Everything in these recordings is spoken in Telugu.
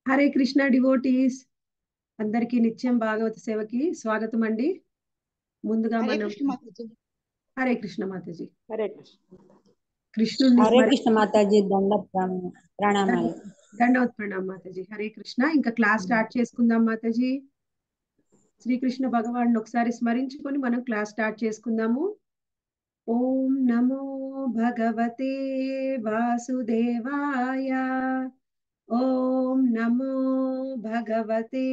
హరే కృష్ణ డివోటీస్ అందరికీ నిత్యం భాగవత సేవకి స్వాగతం అండి ముందుగా హరే మనం కృష్ణ మాతాజీ హరే కృష్ణ మాతాజీ హరే కృష్ణ కృష్ణుడిని హరే స్మరి- కృష్ణ మాతాజీ దండ ప్రణా- ప్రణామాలు దండవత్ ప్రణామ్ మాతాజీ హరే కృష్ణ ఇంకా క్లాస్ స్టార్ట్ చేసుకుందాం మాతాజీ శ్రీకృష్ణ భగవాన్ ఒకసారి స్మరించుకొని మనం క్లాస్ స్టార్ట్ చేసుకుందాము ఓం నమో భగవతే వాసుదేవాయ ఓం నమో భగవతే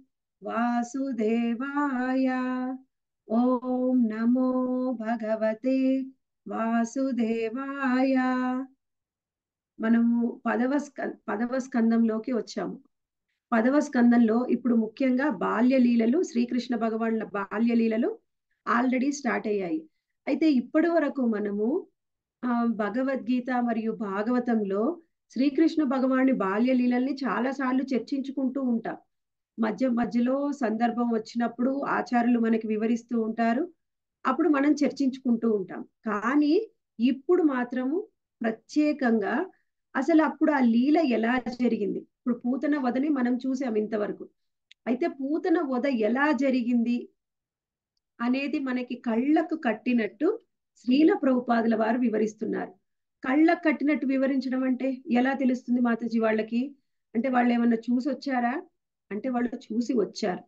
వాసుదేవాయ ఓం నమో భగవతే వాసుదేవాయ మనము పదవ స్క పదవ స్కందంలోకి వచ్చాము పదవ స్కందంలో ఇప్పుడు ముఖ్యంగా బాల్య లీలలు శ్రీకృష్ణ భగవాన్ల బాల్య లీలలు ఆల్రెడీ స్టార్ట్ అయ్యాయి అయితే ఇప్పటి వరకు మనము ఆ భగవద్గీత మరియు భాగవతంలో శ్రీకృష్ణ భగవాని బాల్య లీలల్ని చాలా సార్లు చర్చించుకుంటూ ఉంటాం మధ్య మధ్యలో సందర్భం వచ్చినప్పుడు ఆచార్యులు మనకి వివరిస్తూ ఉంటారు అప్పుడు మనం చర్చించుకుంటూ ఉంటాం కానీ ఇప్పుడు మాత్రము ప్రత్యేకంగా అసలు అప్పుడు ఆ లీల ఎలా జరిగింది ఇప్పుడు పూతన వదని మనం చూసాం ఇంతవరకు అయితే పూతన వద ఎలా జరిగింది అనేది మనకి కళ్ళకు కట్టినట్టు శ్రీల ప్రభుపాదుల వారు వివరిస్తున్నారు కళ్ళకు కట్టినట్టు వివరించడం అంటే ఎలా తెలుస్తుంది మాతాజీ వాళ్ళకి అంటే వాళ్ళు ఏమన్నా చూసి వచ్చారా అంటే వాళ్ళు చూసి వచ్చారు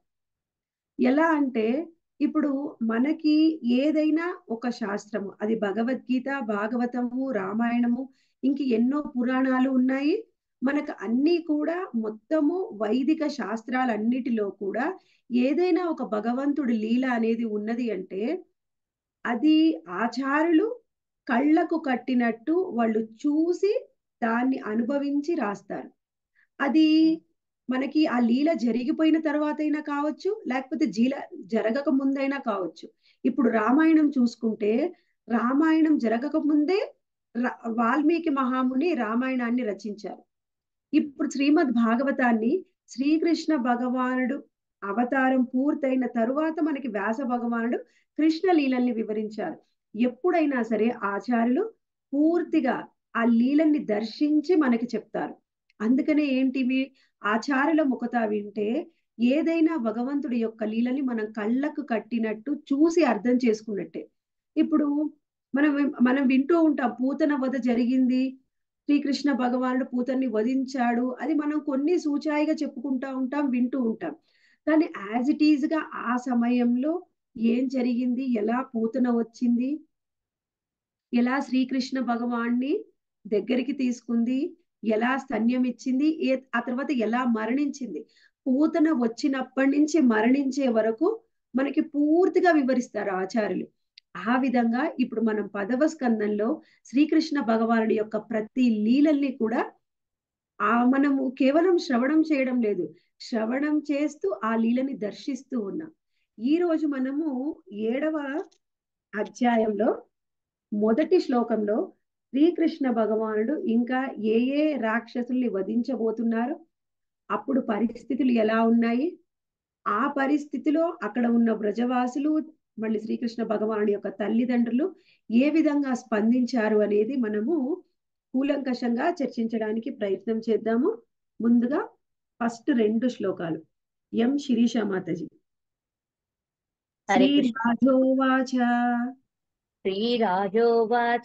ఎలా అంటే ఇప్పుడు మనకి ఏదైనా ఒక శాస్త్రము అది భగవద్గీత భాగవతము రామాయణము ఇంక ఎన్నో పురాణాలు ఉన్నాయి మనకు అన్నీ కూడా మొత్తము వైదిక శాస్త్రాలన్నిటిలో కూడా ఏదైనా ఒక భగవంతుడి లీల అనేది ఉన్నది అంటే అది ఆచారులు కళ్ళకు కట్టినట్టు వాళ్ళు చూసి దాన్ని అనుభవించి రాస్తారు అది మనకి ఆ లీల జరిగిపోయిన తర్వాత అయినా కావచ్చు లేకపోతే జీల జరగక ముందైనా కావచ్చు ఇప్పుడు రామాయణం చూసుకుంటే రామాయణం జరగక ముందే రా- వాల్మీకి మహాముని రామాయణాన్ని రచించారు ఇప్పుడు శ్రీమద్ భాగవతాన్ని శ్రీకృష్ణ భగవానుడు అవతారం పూర్తయిన తరువాత మనకి వ్యాస భగవానుడు కృష్ణ లీలల్ని వివరించారు ఎప్పుడైనా సరే ఆచార్యులు పూర్తిగా ఆ లీలల్ని దర్శించి మనకి చెప్తారు అందుకనే ఏంటివి ఆచార్యుల ముఖత వింటే ఏదైనా భగవంతుడి యొక్క లీలని మనం కళ్ళకు కట్టినట్టు చూసి అర్థం చేసుకున్నట్టే ఇప్పుడు మనం మనం వింటూ ఉంటాం పూతన వధ జరిగింది శ్రీకృష్ణ భగవానుడు పూతన్ని వధించాడు అది మనం కొన్ని సూచాయిగా చెప్పుకుంటా ఉంటాం వింటూ ఉంటాం కానీ యాజ్ ఇట్ ఈజ్ గా ఆ సమయంలో ఏం జరిగింది ఎలా పూతన వచ్చింది ఎలా శ్రీకృష్ణ భగవాన్ని దగ్గరికి తీసుకుంది ఎలా స్తన్యం ఇచ్చింది ఏ ఆ తర్వాత ఎలా మరణించింది పూతన వచ్చినప్పటి నుంచి మరణించే వరకు మనకి పూర్తిగా వివరిస్తారు ఆచార్యులు ఆ విధంగా ఇప్పుడు మనం పదవ స్కందంలో శ్రీకృష్ణ భగవానుడి యొక్క ప్రతి లీలల్ని కూడా ఆ మనము కేవలం శ్రవణం చేయడం లేదు శ్రవణం చేస్తూ ఆ లీలని దర్శిస్తూ ఉన్నాం ఈ రోజు మనము ఏడవ అధ్యాయంలో మొదటి శ్లోకంలో శ్రీకృష్ణ భగవానుడు ఇంకా ఏ ఏ రాక్షసుల్ని వధించబోతున్నారు అప్పుడు పరిస్థితులు ఎలా ఉన్నాయి ఆ పరిస్థితిలో అక్కడ ఉన్న బ్రజవాసులు మళ్ళీ శ్రీకృష్ణ భగవానుడి యొక్క తల్లిదండ్రులు ఏ విధంగా స్పందించారు అనేది మనము కూలంకషంగా చర్చించడానికి ప్రయత్నం చేద్దాము ముందుగా ఫస్ట్ రెండు శ్లోకాలు ఎం శిరీష మాతజీ హరే కృష్ణ శ్రీరాజోవాచ శ్రీరాజోవాచ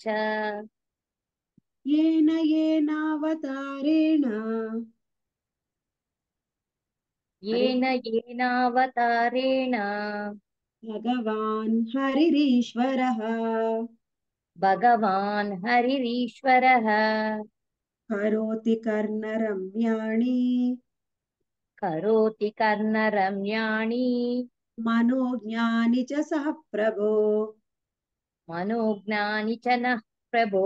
येन येनावतारेण येन येनावतारेण भगवान् हरिरीश्वरः भगवान् हरिरीश्वरः करोति कर्णरम्याणि करोति कर्णरम्याणि मनोज्ञानि च सः प्रभो मनोज्ञानि च नः प्रभो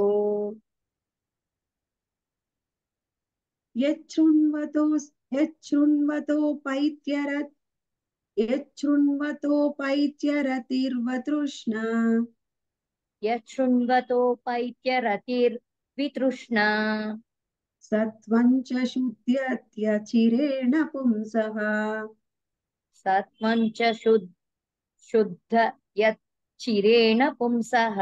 यच्छृण्वतो यच्छृण्वतोपैत्यरत् यच्छृण्वतोपैत्यरतिर्वतृष्णा यशृण्वतोपैत्यरतिर्वितृष्णा सत्त्वं च शुद्ध्यत्यचिरेण पुंसः सत्त्वं च शुद्ध शुद्ध यच्चिरेण पुंसः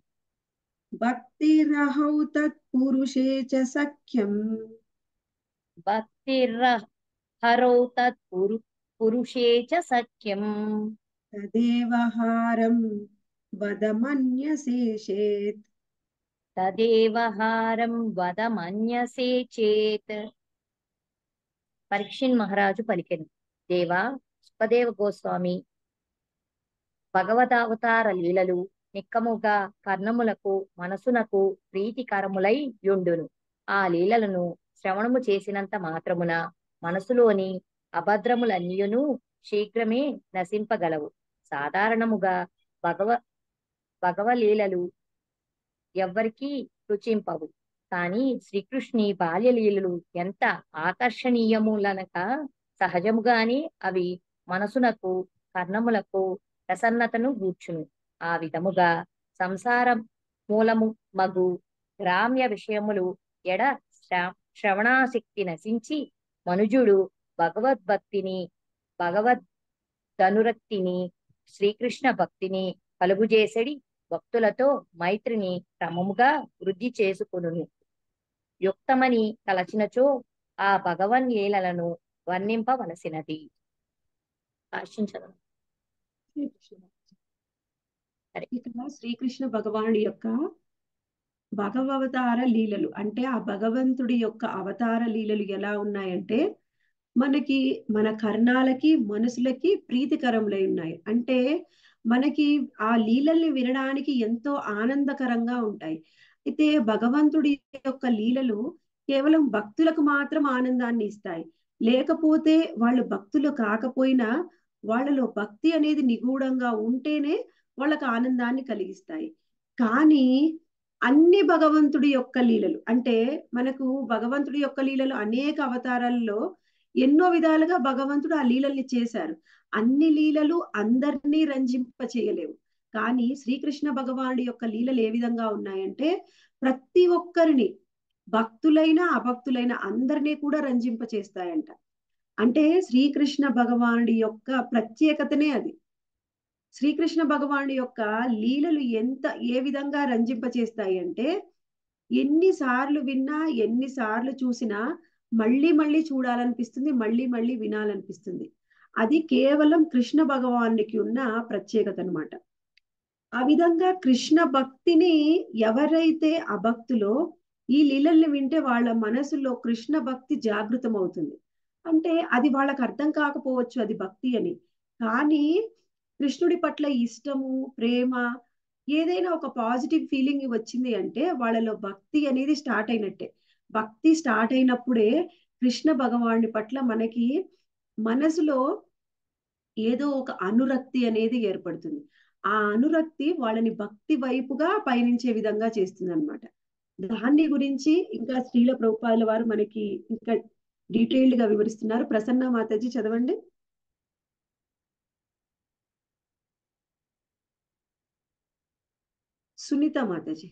भक्तिरहौ तत्पुरुषे च सख्यम् భక్తిర్ర హరౌ తత్ పురు పురుషే చ సఖ్యం తదేవహారం వదమన్యశేషేత్ తదేవహారం వదమన్యసే చేత్ పరీక్షిన్ మహారాజు పలికెను దేవా సుఖదేవ గోస్వామి భగవతావతార లీలలు నిక్కముగా కర్ణములకు మనసునకు ప్రీతికరములై యుండును ఆ లీలలను శ్రవణము చేసినంత మాత్రమున మనసులోని అభద్రములన్నీయును శీఘ్రమే నశింపగలవు సాధారణముగా భగవ భగవలీలలు ఎవ్వరికీ రుచింపవు కానీ శ్రీకృష్ణి బాల్యలీలలు ఎంత ఆకర్షణీయములనక సహజముగానే అవి మనసునకు కర్ణములకు ప్రసన్నతను గూర్చును ఆ విధముగా సంసార మూలము మగు గ్రామ్య విషయములు ఎడ శ్ర- శ్రవణాశక్తి నశించి మనుజుడు భగవద్భక్తిని భగవద్దనురక్తిని శ్రీకృష్ణ భక్తిని కలుగుజేసడి భక్తులతో మైత్రిని క్రమముగా వృద్ధి చేసుకొనును యుక్తమని తలచినచో ఆ భగవన్ లీలలను వర్ణింపవలసినది ఆశించదు శ్రీకృష్ణ సరే. ఇక్కడ శ్రీకృష్ణ భగవానుడి యొక్క భగవతార లీలలు అంటే ఆ భగవంతుడి యొక్క అవతార లీలలు ఎలా ఉన్నాయంటే మనకి మన కర్ణాలకి మనసులకి ప్రీతికరములై ఉన్నాయి అంటే మనకి ఆ లీలల్ని వినడానికి ఎంతో ఆనందకరంగా ఉంటాయి అయితే భగవంతుడి యొక్క లీలలు కేవలం భక్తులకు మాత్రం ఆనందాన్ని ఇస్తాయి లేకపోతే వాళ్ళు భక్తులు కాకపోయినా వాళ్ళలో భక్తి అనేది నిగూఢంగా ఉంటేనే వాళ్ళకి ఆనందాన్ని కలిగిస్తాయి కానీ అన్ని భగవంతుడి యొక్క లీలలు అంటే మనకు భగవంతుడి యొక్క లీలలు అనేక అవతారాల్లో ఎన్నో విధాలుగా భగవంతుడు ఆ లీలల్ని చేశారు అన్ని లీలలు అందరినీ రంజింప చేయలేవు కానీ శ్రీకృష్ణ భగవానుడి యొక్క లీలలు ఏ విధంగా ఉన్నాయంటే ప్రతి ఒక్కరిని భక్తులైన అభక్తులైన అందరినీ కూడా రంజింప చేస్తాయంట అంటే శ్రీకృష్ణ భగవానుడి యొక్క ప్రత్యేకతనే అది శ్రీకృష్ణ భగవానుడి యొక్క లీలలు ఎంత ఏ విధంగా రంజింప చేస్తాయి అంటే ఎన్నిసార్లు విన్నా ఎన్నిసార్లు చూసినా మళ్ళీ మళ్ళీ చూడాలనిపిస్తుంది మళ్ళీ మళ్ళీ వినాలనిపిస్తుంది అది కేవలం కృష్ణ భగవానుడికి ఉన్న ప్రత్యేకత అన్నమాట ఆ విధంగా కృష్ణ భక్తిని ఎవరైతే అభక్తులో ఈ లీలల్ని వింటే వాళ్ళ మనసులో కృష్ణ భక్తి జాగృతం అవుతుంది అంటే అది వాళ్ళకి అర్థం కాకపోవచ్చు అది భక్తి అని కానీ కృష్ణుడి పట్ల ఇష్టము ప్రేమ ఏదైనా ఒక పాజిటివ్ ఫీలింగ్ వచ్చింది అంటే వాళ్ళలో భక్తి అనేది స్టార్ట్ అయినట్టే భక్తి స్టార్ట్ అయినప్పుడే కృష్ణ భగవానుడి పట్ల మనకి మనసులో ఏదో ఒక అనురక్తి అనేది ఏర్పడుతుంది ఆ అనురక్తి వాళ్ళని భక్తి వైపుగా పయనించే విధంగా చేస్తుంది అనమాట దాన్ని గురించి ఇంకా శ్రీల ప్రభుపాదుల వారు మనకి ఇంకా డీటెయిల్డ్ గా వివరిస్తున్నారు ప్రసన్న మాతాజీ చదవండి సునీత మాతాజీ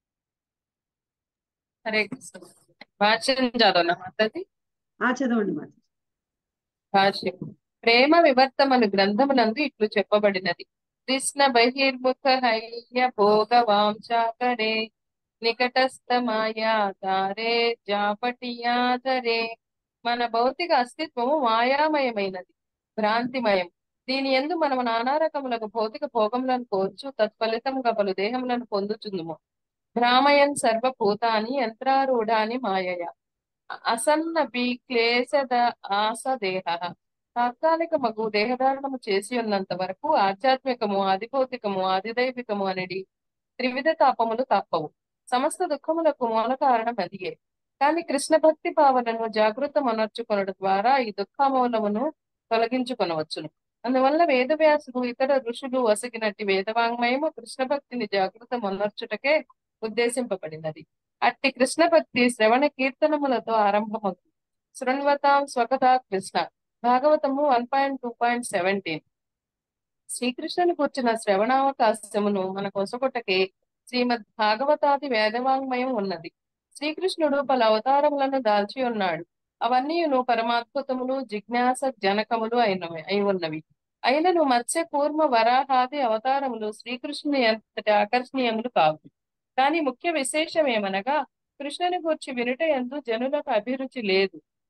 హరే కృష్ణ భాష్యం చదవనా మాతాజీ ఆ చదవండి మాతాజీ భాష్యం ప్రేమ వివర్తమను గ్రంథమునందు ఇట్లు చెప్పబడినది కృష్ణ బహిర్ముఖ హయ్య భోగ వాంఛాకరే నికటస్థ మాయా దారే జాపటియాదరే మన భౌతిక అస్తిత్వము మాయామయమైనది భ్రాంతిమయం దీని ఎందు మనము నానా రకములకు భౌతిక భోగములను కోర్చు తత్ఫలితముగా పలు దేహములను పొందుచుందుము భ్రామయన్ సర్వభూతాని యంత్రారూఢాని మాయయ అసన్న క్లేశద ఆస దేహ తాత్కాలిక మగు దేహధారణము చేసి ఉన్నంత వరకు ఆధ్యాత్మికము ఆదిభౌతికము ఆదిదైవికము అనేది త్రివిధ తాపములు తప్పవు సమస్త దుఃఖములకు మూల కారణం అదియే కానీ కృష్ణ భక్తి భావనను జాగృతం అనర్చుకొనడం ద్వారా ఈ దుఃఖమూలమును తొలగించుకొనవచ్చును అందువల్ల వేదవ్యాసుడు ఇతర ఋషులు వసగినట్టి వేదవాంగ్మయము కృష్ణ భక్తిని జాగృతం అనర్చుటకే ఉద్దేశింపబడినది అట్టి కృష్ణ భక్తి శ్రవణ కీర్తనములతో ఆరంభమవుతుంది శృణ్వతాం స్వకథా కృష్ణ భాగవతము one point two point seventeen శ్రీకృష్ణుని కూర్చున్న శ్రవణావకాశమును మన కొసగొట్టకే శ్రీమద్ భాగవతాది వేదవాంగ్మయం ఉన్నది శ్రీకృష్ణుడు పలు అవతారములను దాల్చి ఉన్నాడు అవన్నీయును పరమాద్భుతములు జిజ్ఞాస జనకములు అయినవి అయి ఉన్నవి అయినను మత్స్య కూర్మ వరాహాది అవతారములు శ్రీకృష్ణుని అంతటి ఆకర్షణీయములు కావు కానీ ముఖ్య విశేషం ఏమనగా కృష్ణుని గూర్చి వినుట ఎందు జనులకు అభిరుచి లేదు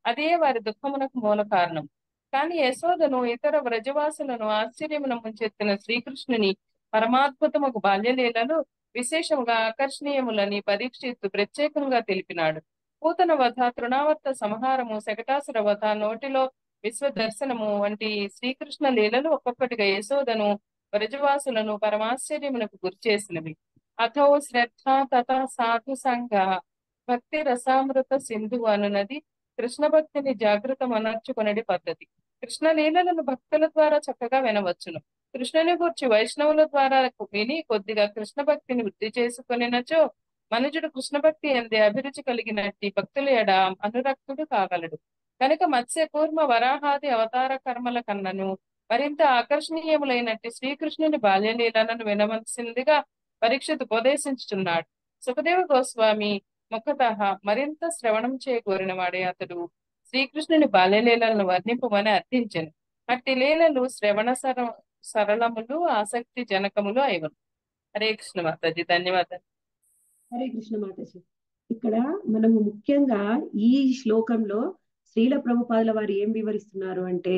అదే వారి దుఃఖమునకు మూల కారణం కానీ యశోదను ఇతర వ్రజవాసులను ఆశ్చర్యమున ముంచెత్తిన శ్రీకృష్ణుని పరమాద్భుతముకు బాల్యలీలలు విశేషముగా ఆకర్షణీయములని పరీక్షిత్తు ప్రత్యేకంగా తెలిపినాడు పూతన వధ తృణావర్త సంహారము శకటాసుర వధ నోటిలో విశ్వ దర్శనము వంటి శ్రీకృష్ణ లీలలు ఒక్కొక్కటిగా యశోదను వ్రజవాసులను పరమాశ్చర్యమునకు గురిచేసినవి అథో శ్రద్ధ తథా సాధు సంఘ భక్తి రసామృత సింధు అనునది కృష్ణ భక్తిని జాగృతం అనర్చుకునేది పద్ధతి కృష్ణ లీలలను భక్తుల ద్వారా చక్కగా వినవచ్చును కృష్ణుని గురించి వైష్ణవుల ద్వారా విని కొద్దిగా కృష్ణ భక్తిని వృద్ధి చేసుకునినచో మనుజుడు కృష్ణ భక్తి ఎందే అభిరుచి కలిగినట్టి భక్తుల ఎడ అనురక్తుడు కాగలడు కనుక మత్స్య కూర్మ వరాహాది అవతార కర్మల కన్నను మరింత ఆకర్షణీయములైనట్టి శ్రీకృష్ణుని బాల్యలీలను వినవలసిందిగా పరీక్షిత్ ఉపదేశించుచున్నాడు సుఖదేవ గోస్వామి ముఖత మరింత శ్రవణం చేయగోరిన వాడే అతడు శ్రీకృష్ణుని బాల్యలీలను వర్ణింపమని అర్థించను అట్టి లీలలు శ్రవణ సర సరళములు ఆసక్తి జనకములు అయివను హరే కృష్ణ మాతాజీ ధన్యవాదాలు హరే కృష్ణ మాతాజీ ఇక్కడ మనము ముఖ్యంగా ఈ శ్లోకంలో శ్రీల ప్రభుపాదుల వారు ఏం వివరిస్తున్నారు అంటే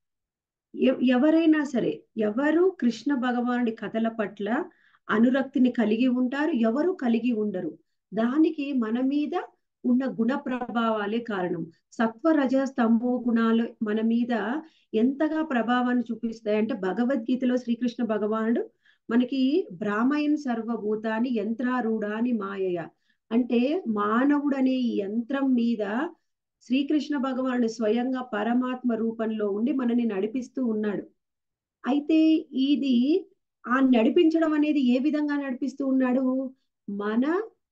ఎ- ఎవరైనా సరే ఎవరు కృష్ణ భగవానుడి కథల పట్ల అనురక్తిని కలిగి ఉంటారు ఎవరు కలిగి ఉండరు దానికి మన మీద ఉన్న గుణ ప్రభావాలే కారణం సత్వ రజ స్తంభో గుణాలు మన మీద ఎంతగా ప్రభావాన్ని చూపిస్తాయి అంటే భగవద్గీతలో శ్రీకృష్ణ భగవానుడు మనకి బ్రాహ్మయన్ సర్వభూతాన్ని యంత్రారూఢాని మాయయ అంటే మానవుడనే ఈ యంత్రం మీద శ్రీకృష్ణ భగవానుడు స్వయంగా పరమాత్మ రూపంలో ఉండి మనని నడిపిస్తూ ఉన్నాడు అయితే ఇది ఆ నడిపించడం అనేది ఏ విధంగా నడిపిస్తూ ఉన్నాడు మన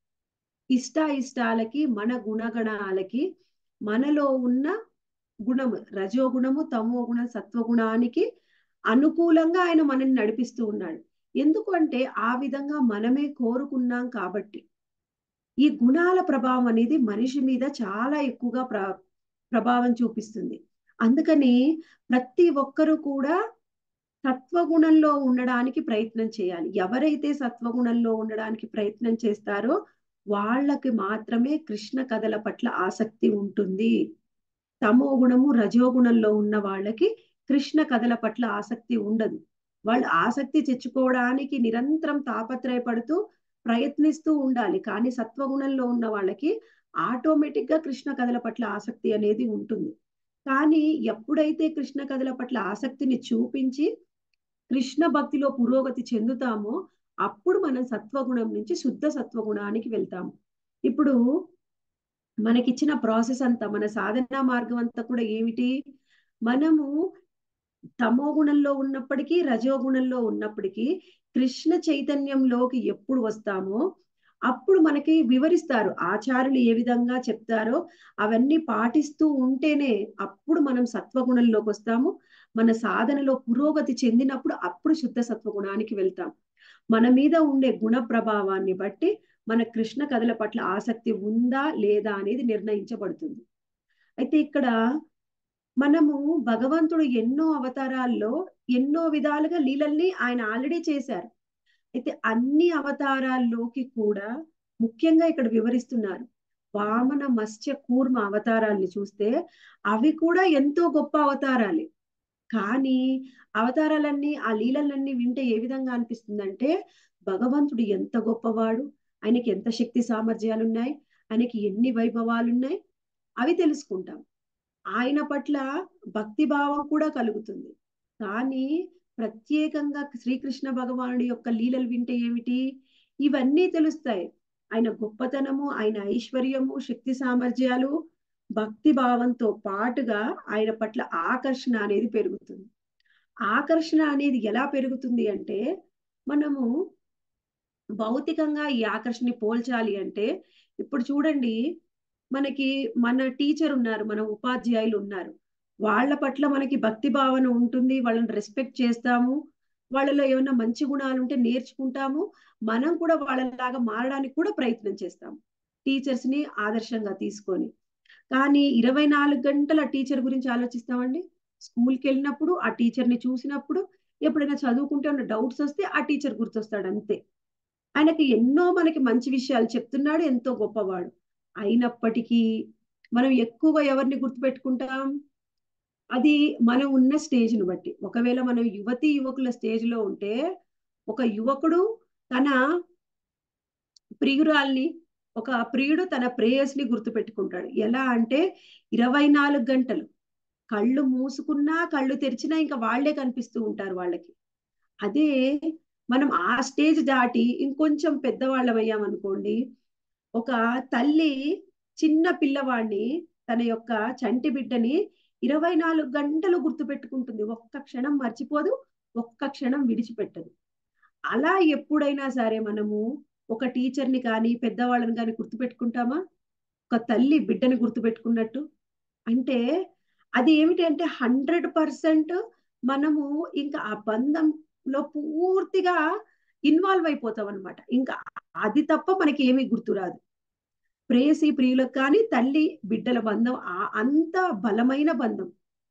ఇష్టాయిష్టాలకి మన గుణగణాలకి మనలో ఉన్న గుణము రజోగుణము తమో గుణం సత్వగుణానికి అనుకూలంగా ఆయన మనల్ని నడిపిస్తూ ఉన్నాడు ఎందుకంటే ఆ విధంగా మనమే కోరుకున్నాం కాబట్టి ఈ గుణాల ప్రభావం అనేది మనిషి మీద చాలా ఎక్కువగా ప్ర ప్రభావం చూపిస్తుంది అందుకని ప్రతి ఒక్కరూ కూడా సత్వగుణంలో ఉండడానికి ప్రయత్నం చేయాలి ఎవరైతే సత్వగుణంలో ఉండడానికి ప్రయత్నం చేస్తారో వాళ్ళకి మాత్రమే కృష్ణ కథల పట్ల ఆసక్తి ఉంటుంది తమో గుణము రజోగుణంలో ఉన్న వాళ్ళకి కృష్ణ కథల పట్ల ఆసక్తి ఉండదు వాళ్ళు ఆసక్తి తెచ్చుకోవడానికి నిరంతరం తాపత్రయపడుతూ ప్రయత్నిస్తూ ఉండాలి కానీ సత్వగుణంలో ఉన్న వాళ్ళకి ఆటోమేటిక్ గా కృష్ణ కథల పట్ల ఆసక్తి అనేది ఉంటుంది కానీ ఎప్పుడైతే కృష్ణ కథల పట్ల ఆసక్తిని చూపించి కృష్ణ భక్తిలో పురోగతి చెందుతామో అప్పుడు మనం సత్వగుణం నుంచి శుద్ధ సత్వగుణానికి వెళ్తాము ఇప్పుడు మనకిచ్చిన ప్రాసెస్ అంతా మన సాధనా మార్గం అంతా కూడా ఏమిటి మనము తమో గుణంలో ఉన్నప్పటికీ రజోగుణంలో ఉన్నప్పటికీ కృష్ణ చైతన్యంలోకి ఎప్పుడు వస్తామో అప్పుడు మనకి వివరిస్తారు ఆచార్యులు ఏ విధంగా చెప్తారో అవన్నీ పాటిస్తూ ఉంటేనే అప్పుడు మనం సత్వగుణంలోకి వస్తాము మన సాధనలో పురోగతి చెందినప్పుడు అప్పుడు శుద్ధ సత్వగుణానికి వెళ్తాం మన మీద ఉండే గుణ ప్రభావాన్ని బట్టి మన కృష్ణ కథల పట్ల ఆసక్తి ఉందా లేదా అనేది నిర్ణయించబడుతుంది అయితే ఇక్కడ మనము భగవంతుడు ఎన్నో అవతారాల్లో ఎన్నో విధాలుగా లీలల్ని ఆయన ఆల్రెడీ చేశారు అయితే అన్ని అవతారాల్లోకి కూడా ముఖ్యంగా ఇక్కడ వివరిస్తున్నారు వామన మత్స్య కూర్మ అవతారాల్ని చూస్తే అవి కూడా ఎంతో గొప్ప అవతారాలే కానీ అవతారాలన్నీ ఆ లీలలన్నీ వింటే ఏ విధంగా అనిపిస్తుందంటే భగవంతుడు ఎంత గొప్పవాడు ఆయనకి ఎంత శక్తి సామర్థ్యాలు ఉన్నాయి ఆయనకి ఎన్ని వైభవాలు ఉన్నాయి అవి తెలుసుకుంటాం ఆయన పట్ల భక్తి భావం కూడా కలుగుతుంది కానీ ప్రత్యేకంగా శ్రీకృష్ణ భగవానుడి యొక్క లీలలు వింటే ఏమిటి ఇవన్నీ తెలుస్తాయి ఆయన గొప్పతనము ఆయన ఐశ్వర్యము శక్తి సామర్థ్యాలు భక్తి భావంతో పాటుగా ఆయన పట్ల ఆకర్షణ అనేది పెరుగుతుంది ఆకర్షణ అనేది ఎలా పెరుగుతుంది అంటే మనము భౌతికంగా ఈ ఆకర్షణని పోల్చాలి అంటే ఇప్పుడు చూడండి మనకి మన టీచర్ ఉన్నారు మన ఉపాధ్యాయులు ఉన్నారు వాళ్ళ పట్ల మనకి భక్తి భావన ఉంటుంది వాళ్ళని రెస్పెక్ట్ చేస్తాము వాళ్ళలో ఏమైనా మంచి గుణాలు ఉంటే నేర్చుకుంటాము మనం కూడా వాళ్ళలాగా మారడానికి కూడా ప్రయత్నం చేస్తాము టీచర్స్ ని ఆదర్శంగా తీసుకొని కానీ ఇరవై నాలుగు గంటల టీచర్ గురించి ఆలోచిస్తామండి స్కూల్కి వెళ్ళినప్పుడు ఆ టీచర్ ని చూసినప్పుడు ఎప్పుడైనా చదువుకుంటే ఉన్న డౌట్స్ వస్తే ఆ టీచర్ గుర్తొస్తాడు అంతే ఆయనకి ఎన్నో మనకి మంచి విషయాలు చెప్తున్నాడు ఎంతో గొప్పవాడు అయినప్పటికీ మనం ఎక్కువ ఎవరిని గుర్తుపెట్టుకుంటాం అది మనం ఉన్న స్టేజ్ని బట్టి ఒకవేళ మనం యువతి యువకుల స్టేజ్ లో ఉంటే ఒక యువకుడు తన ప్రియురాల్ని ఒక ప్రియుడు తన ప్రేయస్ని గుర్తుపెట్టుకుంటాడు ఎలా అంటే ఇరవై నాలుగు గంటలు కళ్ళు మూసుకున్నా కళ్ళు తెరిచినా ఇంకా వాళ్లే కనిపిస్తూ ఉంటారు వాళ్ళకి అదే మనం ఆ స్టేజ్ దాటి ఇంకొంచెం పెద్దవాళ్ళం అయ్యామనుకోండి ఒక తల్లి చిన్న పిల్లవాడిని తన యొక్క చంటి బిడ్డని ఇరవై నాలుగు గంటలు గుర్తుపెట్టుకుంటుంది ఒక్క క్షణం మర్చిపోదు ఒక్క క్షణం విడిచిపెట్టదు అలా ఎప్పుడైనా సరే మనము ఒక టీచర్ని కానీ పెద్దవాళ్ళని కానీ గుర్తుపెట్టుకుంటామా ఒక తల్లి బిడ్డని గుర్తుపెట్టుకున్నట్టు అంటే అది ఏమిటి అంటే హండ్రెడ్ పర్సెంట్ మనము ఇంకా ఆ బంధంలో పూర్తిగా ఇన్వాల్వ్ అయిపోతాం అనమాట ఇంకా అది తప్ప మనకి ఏమీ గుర్తురాదు ప్రేయసి ప్రియులకు కానీ తల్లి బిడ్డల బంధం అంత బలమైన బంధం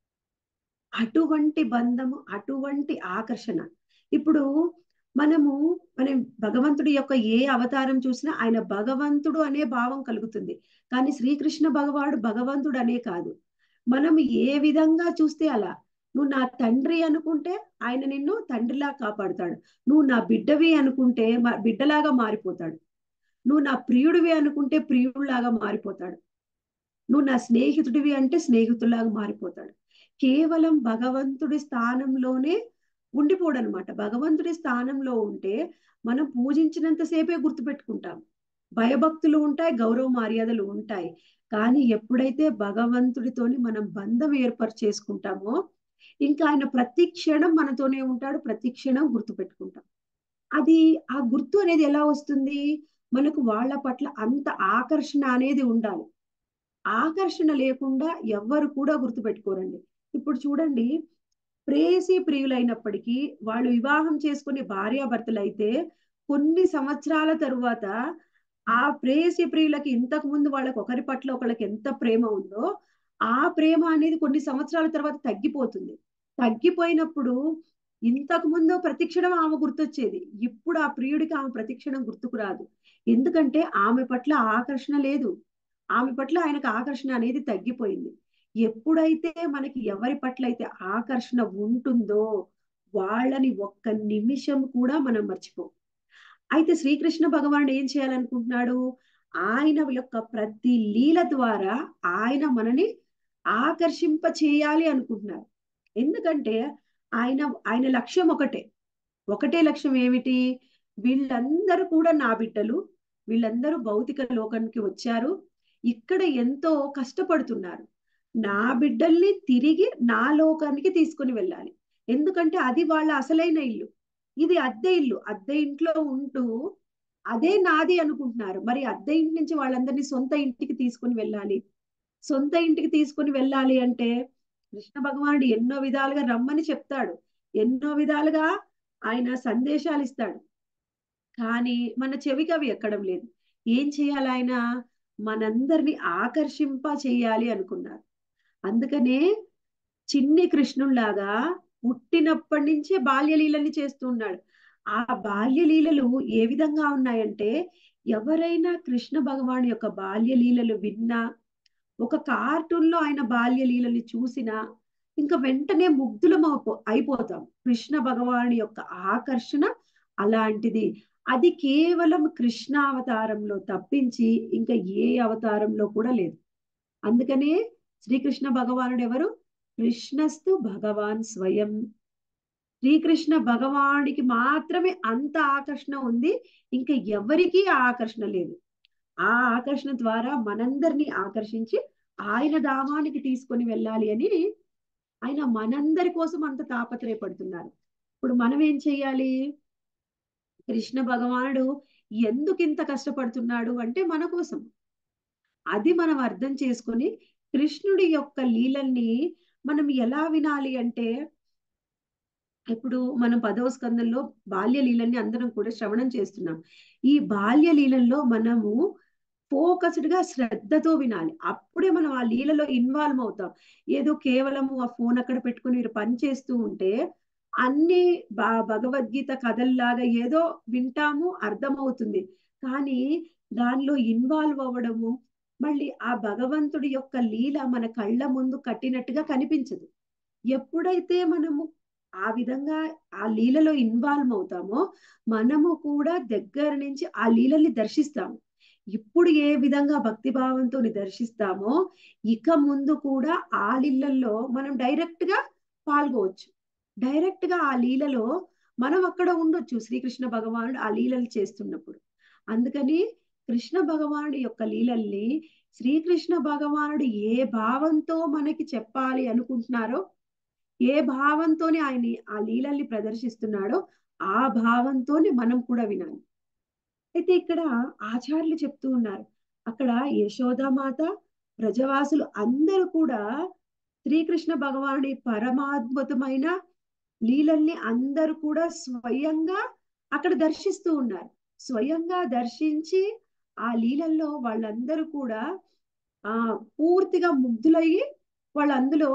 అటువంటి బంధము అటువంటి ఆకర్షణ ఇప్పుడు మనము మనం భగవంతుడి యొక్క ఏ అవతారం చూసినా ఆయన భగవంతుడు అనే భావం కలుగుతుంది కానీ శ్రీకృష్ణ భగవాడు భగవంతుడు అనే కాదు మనం ఏ విధంగా చూస్తే అలా నువ్వు నా తండ్రి అనుకుంటే ఆయన నిన్ను తండ్రిలా కాపాడుతాడు నువ్వు నా బిడ్డవి అనుకుంటే బిడ్డలాగా మారిపోతాడు నువ్వు నా ప్రియుడివి అనుకుంటే ప్రియుడిలాగా మారిపోతాడు నువ్వు నా స్నేహితుడివి అంటే స్నేహితులాగా మారిపోతాడు కేవలం భగవంతుడి స్థానంలోనే ఉండిపోడు అనమాట భగవంతుడి స్థానంలో ఉంటే మనం పూజించినంతసేపే గుర్తుపెట్టుకుంటాం భయభక్తులు ఉంటాయి గౌరవ మర్యాదలు ఉంటాయి కానీ ఎప్పుడైతే భగవంతుడితోని మనం బంధం ఏర్పాటు చేసుకుంటామో ఇంకా ఆయన ప్రతి క్షణం మనతోనే ఉంటాడు ప్రతి క్షణం గుర్తుపెట్టుకుంటాం అది ఆ గుర్తు అనేది ఎలా వస్తుంది మనకు వాళ్ళ పట్ల అంత ఆకర్షణ అనేది ఉండాలి ఆకర్షణ లేకుండా ఎవ్వరు కూడా గుర్తుపెట్టుకోరండి ఇప్పుడు చూడండి ప్రేయసి ప్రియులైనప్పటికీ వాళ్ళు వివాహం చేసుకునే భార్యాభర్తలు అయితే కొన్ని సంవత్సరాల తరువాత ఆ ప్రేయసి ప్రియులకి ఇంతకు ముందు వాళ్ళకి ఒకరి పట్ల ఒకళ్ళకి ఎంత ప్రేమ ఉందో ఆ ప్రేమ అనేది కొన్ని సంవత్సరాల తర్వాత తగ్గిపోతుంది తగ్గిపోయినప్పుడు ఇంతకు ముందు ప్రతిక్షణం ఆమె గుర్తొచ్చేది ఇప్పుడు ఆ ప్రియుడికి ఆమె ప్రతిక్షణం గుర్తుకు రాదు ఎందుకంటే ఆమె పట్ల ఆకర్షణ లేదు ఆమె పట్ల ఆయనకు ఆకర్షణ అనేది తగ్గిపోయింది ఎప్పుడైతే మనకి ఎవరి పట్ల అయితే ఆకర్షణ ఉంటుందో వాళ్ళని ఒక్క నిమిషం కూడా మనం మర్చిపోం అయితే శ్రీకృష్ణ భగవానుడు ఏం చేయాలనుకుంటున్నాడు ఆయన యొక్క ప్రతి లీల ద్వారా ఆయన మనని ఆకర్షింప చేయాలి అనుకుంటున్నారు ఎందుకంటే ఆయన ఆయన లక్ష్యం ఒకటే ఒకటే లక్ష్యం ఏమిటి వీళ్ళందరూ కూడా నా బిడ్డలు వీళ్ళందరూ భౌతిక లోకానికి వచ్చారు ఇక్కడ ఎంతో కష్టపడుతున్నారు నా బిడ్డల్ని తిరిగి నా లోకానికి తీసుకుని వెళ్ళాలి ఎందుకంటే అది వాళ్ళ అసలైన ఇల్లు ఇది అద్దె ఇల్లు అద్దె ఇంట్లో ఉంటూ అదే నాది అనుకుంటున్నారు మరి అద్దె ఇంటి నుంచి వాళ్ళందరినీ సొంత ఇంటికి తీసుకుని వెళ్ళాలి సొంత ఇంటికి తీసుకుని వెళ్ళాలి అంటే కృష్ణ భగవానుడు ఎన్నో విధాలుగా రమ్మని చెప్తాడు ఎన్నో విధాలుగా ఆయన సందేశాలు ఇస్తాడు కానీ మన చెవికి అవి ఎక్కడం లేదు ఏం చేయాలి ఆయన మనందరిని ఆకర్షింప చేయాలి అనుకున్నారు అందుకనే చిన్ని కృష్ణుల్లాగా పుట్టినప్పటి నుంచే బాల్యలీలని చేస్తున్నాడు ఆ బాల్యలీలలు ఏ విధంగా ఉన్నాయంటే ఎవరైనా కృష్ణ భగవాన్ యొక్క బాల్యలీలలు విన్నా ఒక కార్టూన్ లో ఆయన బాల్యలీలని చూసినా ఇంకా వెంటనే ముగ్ధులం అయిపోతాం కృష్ణ భగవాన్ యొక్క ఆకర్షణ అలాంటిది అది కేవలం కృష్ణ అవతారంలో తప్పించి ఇంకా ఏ అవతారంలో కూడా లేదు అందుకనే శ్రీకృష్ణ భగవానుడు ఎవరు కృష్ణస్తు భగవాన్ స్వయం శ్రీకృష్ణ భగవానుడికి మాత్రమే అంత ఆకర్షణ ఉంది ఇంకా ఎవరికీ ఆ ఆకర్షణ లేదు ఆ ఆకర్షణ ద్వారా మనందరినీ ఆకర్షించి ఆయన ధామానికి తీసుకొని వెళ్ళాలి అని ఆయన మనందరి కోసం అంత తాపత్రయపడుతున్నారు ఇప్పుడు మనం ఏం చెయ్యాలి కృష్ణ భగవానుడు ఎందుకు ఇంత కష్టపడుతున్నాడు అంటే మన కోసం అది మనం అర్థం చేసుకొని కృష్ణుడి యొక్క లీలల్ని మనం ఎలా వినాలి అంటే ఇప్పుడు మనం పదవ స్కందంలో బాల్య లీలల్ని అందరం కూడా శ్రవణం చేస్తున్నాం ఈ బాల్య లీలల్లో మనము ఫోకస్డ్ గా శ్రద్ధతో వినాలి అప్పుడే మనం ఆ లీలలో ఇన్వాల్వ్ అవుతాం ఏదో కేవలము ఆ ఫోన్ అక్కడ పెట్టుకుని మీరు పని చేస్తూ ఉంటే అన్ని భగవద్గీత కథల్లాగా ఏదో వింటాము అర్థమవుతుంది కానీ దానిలో ఇన్వాల్వ్ అవ్వడము మళ్ళీ ఆ భగవంతుడి యొక్క లీల మన కళ్ళ ముందు కట్టినట్టుగా కనిపించదు ఎప్పుడైతే మనము ఆ విధంగా ఆ లీలలో ఇన్వాల్వ్ అవుతామో మనము కూడా దగ్గర నుంచి ఆ లీలల్ని దర్శిస్తాము ఇప్పుడు ఏ విధంగా భక్తి భావంతో దర్శిస్తామో ఇక ముందు కూడా ఆ లీలల్లో మనం డైరెక్ట్ గా పాల్గొవచ్చు డైరెక్ట్ గా ఆ లీలలో మనం అక్కడ ఉండొచ్చు శ్రీకృష్ణ భగవానుడు ఆ లీలలు చేస్తున్నప్పుడు అందుకని కృష్ణ భగవానుడి యొక్క లీలల్ని శ్రీకృష్ణ భగవానుడు ఏ భావంతో మనకి చెప్పాలి అనుకుంటున్నారో ఏ భావంతోనే ఆయన ఆ లీలల్ని ప్రదర్శిస్తున్నాడో ఆ భావంతోనే మనం కూడా వినాలి అయితే ఇక్కడ ఆచార్యులు చెప్తూ ఉన్నారు అక్కడ యశోదామాత ప్రజవాసులు అందరూ కూడా శ్రీకృష్ణ భగవానుడి పరమాద్భుతమైన లీలల్ని అందరూ కూడా స్వయంగా అక్కడ దర్శిస్తూ ఉన్నారు స్వయంగా దర్శించి ఆ లీలల్లో వాళ్ళందరూ కూడా ఆ పూర్తిగా ముగ్ధులయ్యి వాళ్ళు అందులో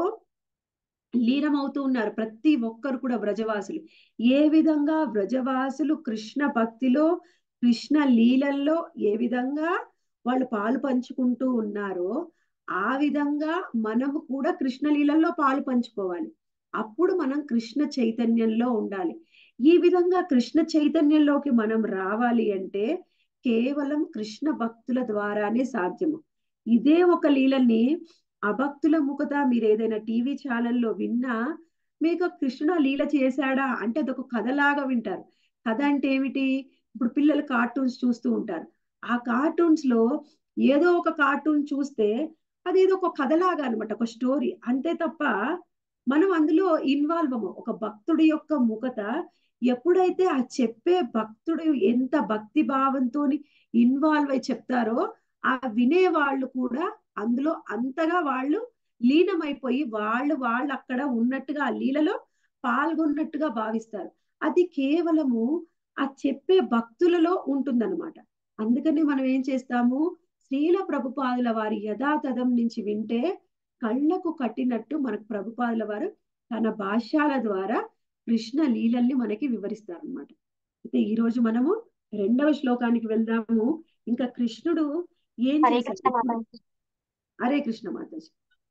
లీనమవుతూ ఉన్నారు ప్రతి ఒక్కరు కూడా వ్రజవాసులు ఏ విధంగా వ్రజవాసులు కృష్ణ భక్తిలో కృష్ణ లీలల్లో ఏ విధంగా వాళ్ళు పాలు పంచుకుంటూ ఉన్నారో ఆ విధంగా మనము కూడా కృష్ణ లీలల్లో పాలు పంచుకోవాలి అప్పుడు మనం కృష్ణ చైతన్యంలో ఉండాలి ఈ విధంగా కృష్ణ చైతన్యంలోకి మనం రావాలి అంటే కేవలం కృష్ణ భక్తుల ద్వారానే సాధ్యము ఇదే ఒక లీలని అభక్తుల ముఖత మీరు ఏదైనా టీవీ ఛానల్లో విన్నా మీకు కృష్ణ లీల చేశాడా అంటే అదొక కథలాగా వింటారు కథ అంటే ఏమిటి ఇప్పుడు పిల్లలు కార్టూన్స్ చూస్తూ ఉంటారు ఆ కార్టూన్స్ లో ఏదో ఒక కార్టూన్ చూస్తే అది ఏదో ఒక కథలాగా అనమాట ఒక స్టోరీ అంతే తప్ప మనం అందులో ఇన్వాల్వ్ అవ్వం ఒక భక్తుడి యొక్క ముఖత ఎప్పుడైతే ఆ చెప్పే భక్తుడు ఎంత భక్తి భావంతో ఇన్వాల్వ్ అయి చెప్తారో ఆ వినే వాళ్ళు కూడా అందులో అంతగా వాళ్ళు లీనమైపోయి వాళ్ళు వాళ్ళు అక్కడ ఉన్నట్టుగా ఆ లీలలో పాల్గొన్నట్టుగా భావిస్తారు అది కేవలము ఆ చెప్పే భక్తులలో ఉంటుందన్నమాట అందుకని మనం ఏం చేస్తాము శ్రీల ప్రభుపాదుల వారి యథాతథం నుంచి వింటే కళ్ళకు కట్టినట్టు మనకు ప్రభుపాదుల వారు తన భాష్యాల ద్వారా కృష్ణ లీలల్ని మనకి వివరిస్తారు అనమాట అయితే ఈ రోజు మనము రెండవ శ్లోకానికి వెళ్దాము ఇంకా కృష్ణుడు ఏం హరే కృష్ణ చేశాడు మాతాజీ హరే కృష్ణ మాతాజీ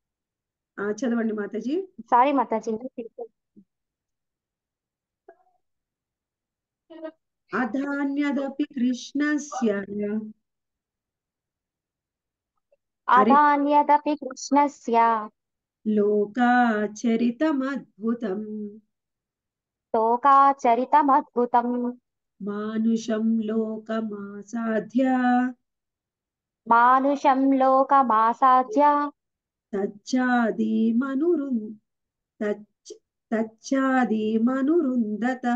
ఆ చదవండి మాతాజీ సారీ మాతాజీ అధాన్యదపి కృష్ణస్య అధాన్యదపి కృష్ణస్య లోకాచరితమద్భుతం లోకాచరితమద్భుతం మానుషం లోకమాసాధ్య మానుషం లోకమాసాధ్య తచ్చాది మనురు తచ్చాది మనురుందత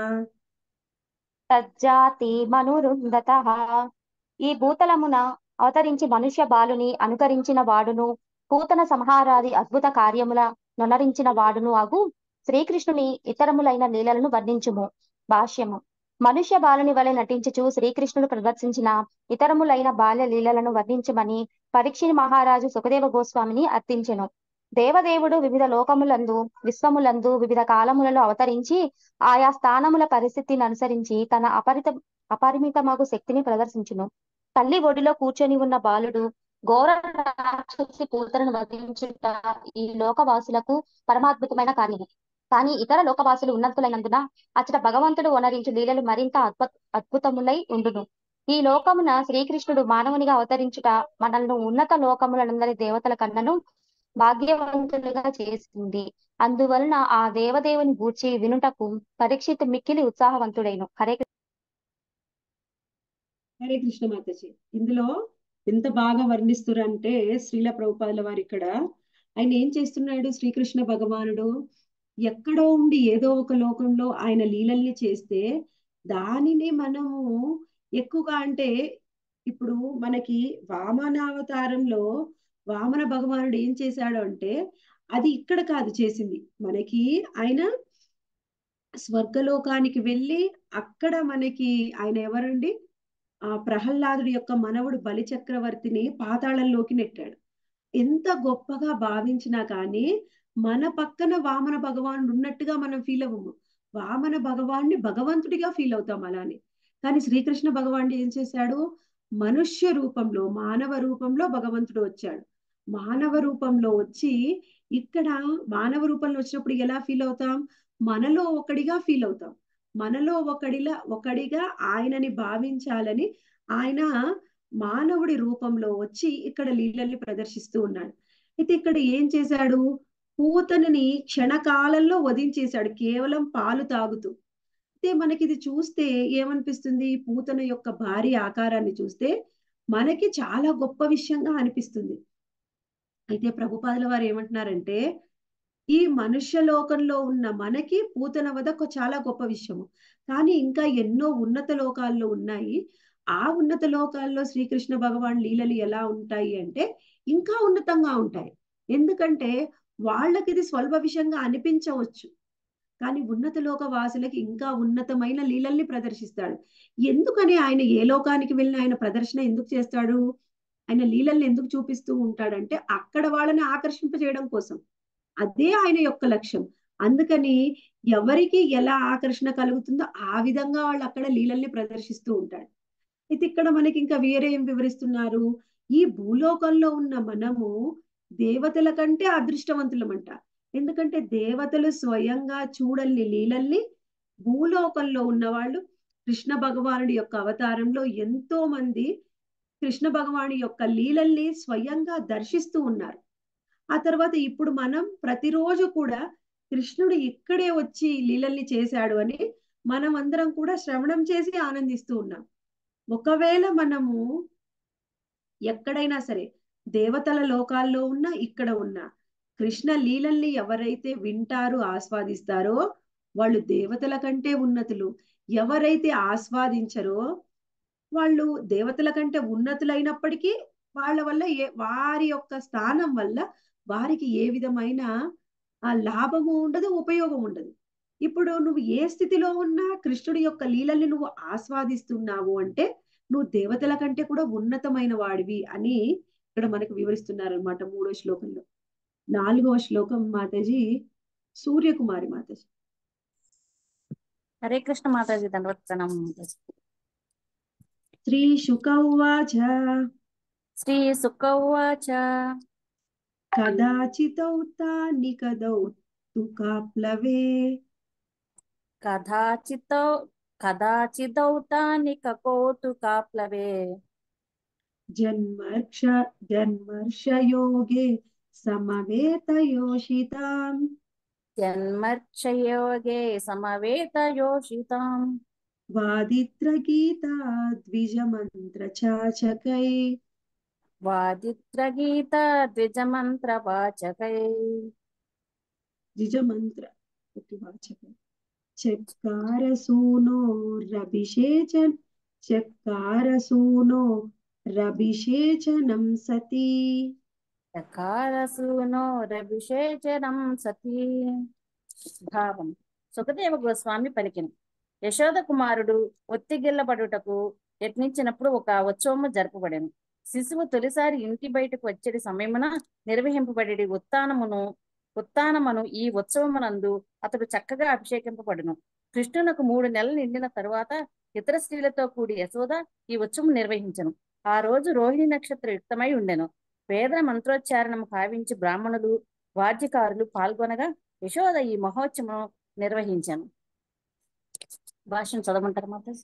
తజ్జాతి మనురుందత ఈ భూతలమున అవతరించి మనుష్య బాలుని అనుకరించిన వాడును పూతన సంహారాది అద్భుత కార్యముల నొనరించిన వాడును అగు శ్రీకృష్ణుని ఇతరములైన లీలలను వర్ణించుము భాష్యము మనుష్య బాలుని వలె నటించుచు శ్రీకృష్ణుడు ప్రదర్శించిన ఇతరములైన బాల్య లీలలను వర్ణించమని పరీక్షిని మహారాజు సుఖదేవ గోస్వామిని అర్థించెను దేవదేవుడు వివిధ లోకములందు విశ్వములందు వివిధ కాలములలో అవతరించి ఆయా స్థానముల పరిస్థితిని అనుసరించి తన అపరిత అపరిమితమగు శక్తిని ప్రదర్శించును తల్లి ఒడిలో కూర్చొని ఉన్న బాలుడు ఘోర రాక్షసి పూతలను వధించుట ఈ లోకవాసులకు పరమాద్భుతమైన కార్యము కానీ ఇతర లోకవాసులు ఉన్నతులైనందున అచ్చట భగవంతుడు వనరించు లీలలు మరింత అద్భుత అద్భుతములై ఉండును ఈ లోకమున శ్రీకృష్ణుడు మానవునిగా అవతరించుట మనల్ని ఉన్నత లోకములందరి దేవతల కన్నను భాగ్యవంతులుగా చేసింది అందువలన ఆ దేవదేవుని గూర్చి వినుటకు పరీక్షిత్ మిక్కిలి ఉత్సాహవంతుడైను హరే కృష్ణ. హరే కృష్ణ మాతాజీ ఇందులో ఎంత బాగా వర్ణిస్తున్నారు అంటే శ్రీల ప్రభుపాదుల వారు ఇక్కడ ఆయన ఏం చేస్తున్నాడు శ్రీకృష్ణ భగవానుడు ఎక్కడో ఉండి ఏదో ఒక లోకంలో ఆయన లీలల్ని చేస్తే దానిని మనము ఎక్కువగా అంటే ఇప్పుడు మనకి వామనావతారంలో వామన భగవానుడు ఏం చేశాడు అంటే అది ఇక్కడ కాదు చేసింది మనకి ఆయన స్వర్గలోకానికి వెళ్ళి అక్కడ మనకి ఆయన ఎవరండి ఆ ప్రహ్లాదుడి యొక్క మనవుడు బలి చక్రవర్తిని పాతాళంలోకి నెట్టాడు ఎంత గొప్పగా భావించినా కానీ మన పక్కన వామన భగవానుడు ఉన్నట్టుగా మనం ఫీల్ అవ్వము వామన భగవాన్ని భగవంతుడిగా ఫీల్ అవుతాం అలానే కానీ శ్రీకృష్ణ భగవానుడు ఏం చేశాడు మనుష్య రూపంలో మానవ రూపంలో భగవంతుడు వచ్చాడు మానవ రూపంలో వచ్చి ఇక్కడ మానవ రూపంలో వచ్చినప్పుడు ఎలా ఫీల్ అవుతాం మనలో ఒకడిగా ఫీల్ అవుతాం మనలో ఒకడిలా ఒకడిగా ఆయనని భావించాలని ఆయన మానవుడి రూపంలో వచ్చి ఇక్కడ లీలల్ని ప్రదర్శిస్తూ ఉన్నాడు అయితే ఇక్కడ ఏం చేశాడు పూతనని క్షణకాలంలో వధించేశాడు కేవలం పాలు తాగుతూ అయితే మనకి ఇది చూస్తే ఏమనిపిస్తుంది పూతన యొక్క భారీ ఆకారాన్ని చూస్తే మనకి చాలా గొప్ప విషయంగా అనిపిస్తుంది అయితే ప్రభుపాదుల వారు ఏమంటున్నారంటే ఈ మనుష్య లోకంలో ఉన్న మనకి పూతన వద ఒక చాలా గొప్ప విషయము కానీ ఇంకా ఎన్నో ఉన్నత లోకాల్లో ఉన్నాయి ఆ ఉన్నత లోకాల్లో శ్రీకృష్ణ భగవాన్ లీలలు ఎలా ఉంటాయి అంటే ఇంకా ఉన్నతంగా ఉంటాయి ఎందుకంటే వాళ్ళకి ఇది స్వల్ప విషయంగా అనిపించవచ్చు కానీ ఉన్నత లోక వాసులకి ఇంకా ఉన్నతమైన లీలల్ని ప్రదర్శిస్తాడు ఎందుకని ఆయన ఏ లోకానికి వెళ్ళిన ఆయన ప్రదర్శన ఎందుకు చేస్తాడు ఆయన లీలల్ని ఎందుకు చూపిస్తూ ఉంటాడంటే అక్కడ వాళ్ళని ఆకర్షింపజేయడం కోసం అదే ఆయన యొక్క లక్ష్యం అందుకని ఎవరికి ఎలా ఆకర్షణ కలుగుతుందో ఆ విధంగా వాళ్ళు అక్కడ లీలల్ని ప్రదర్శిస్తూ ఉంటాడు అయితే ఇక్కడ మనకి ఇంకా వేరే ఏం వివరిస్తున్నారు ఈ భూలోకంలో ఉన్న మనము దేవతల కంటే అదృష్టవంతులమంట ఎందుకంటే దేవతలు స్వయంగా చూడల్ని లీలల్ని భూలోకంలో ఉన్నవాళ్ళు కృష్ణ భగవానుడి యొక్క అవతారంలో ఎంతో మంది కృష్ణ భగవాని యొక్క లీలల్ని స్వయంగా దర్శిస్తూ ఉన్నారు ఆ తర్వాత ఇప్పుడు మనం ప్రతిరోజు కూడా కృష్ణుడు ఇక్కడే వచ్చి లీలల్ని చేశాడు అని మనం అందరం కూడా శ్రవణం చేసి ఆనందిస్తూ ఉన్నాం ఒకవేళ మనము ఎక్కడైనా సరే దేవతల లోకాల్లో ఉన్నా ఇక్కడ ఉన్నా కృష్ణ లీలల్ని ఎవరైతే వింటారు ఆస్వాదిస్తారో వాళ్ళు దేవతల కంటే ఉన్నతులు ఎవరైతే ఆస్వాదించరో వాళ్ళు దేవతల కంటే ఉన్నతులైనప్పటికీ వాళ్ళ వల్ల ఏ వారి యొక్క స్థానం వల్ల వారికి ఏ విధమైన ఆ లాభము ఉండదు ఉపయోగం ఉండదు ఇప్పుడు నువ్వు ఏ స్థితిలో ఉన్నా కృష్ణుడి యొక్క లీలల్ని నువ్వు ఆస్వాదిస్తున్నావు అంటే నువ్వు దేవతల కంటే కూడా ఉన్నతమైన వాడివి అని ఇక్కడ మనకు వివరిస్తున్నారు అనమాట మూడో శ్లోకంలో నాలుగవ శ్లోకం మాతాజీ సూర్యకుమారి మాతాజీ హరే కృష్ణ మాతాజీ దండవత్సనం శ్రీ శుక ఉవాచ శ్రీ సుఖ ఉవాచ కదాచితౌ తాని కదౌ తు కాప్లవే కదాచిత కదాచిదౌతాని కకోతుకాప్లవే జన్మర్ష జన్మర్షయోగే సమవేతయోషితాం జన్మర్చయోగే సమవేతయోషితాం వాదిత్రగీతా ద్విజమంత్ర చాచకై వాదిత్రగీత ద్విజమంత్రవాచకై ద్విజమంత్ర వాచకై చక్కారసూనో రభిషేచన్ చక్కారసూనో రభిషేచనం సతీ చకారసూనో రవిషేచనం సతీ భావం సుఖదేవ గోస్వామి పలికిన యశోద కుమారుడు ఒత్తిగిల్లబడుటకు యత్నించినప్పుడు ఒక ఉత్సవము జరపబడెను శిశువు తొలిసారి ఇంటి బయటకు వచ్చేటి సమయమున నిర్వహింపబడి ఉత్తానమును ఉత్తానమును ఈ ఉత్సవమునందు అతడు చక్కగా అభిషేకింపబడును కృష్ణునకు మూడు నెలలు నిండిన తరువాత ఇతర స్త్రీలతో కూడి యశోద ఈ ఉత్సవం నిర్వహించను ఆ రోజు రోహిణి నక్షత్ర యుక్తమై ఉండెను వేద మంత్రోచ్చారణం భావించి బ్రాహ్మణులు వాద్యకారులు పాల్గొనగా యశోద ఈ మహోత్సవం నిర్వహించాను భాషను చదవమంటారు మాతాజీ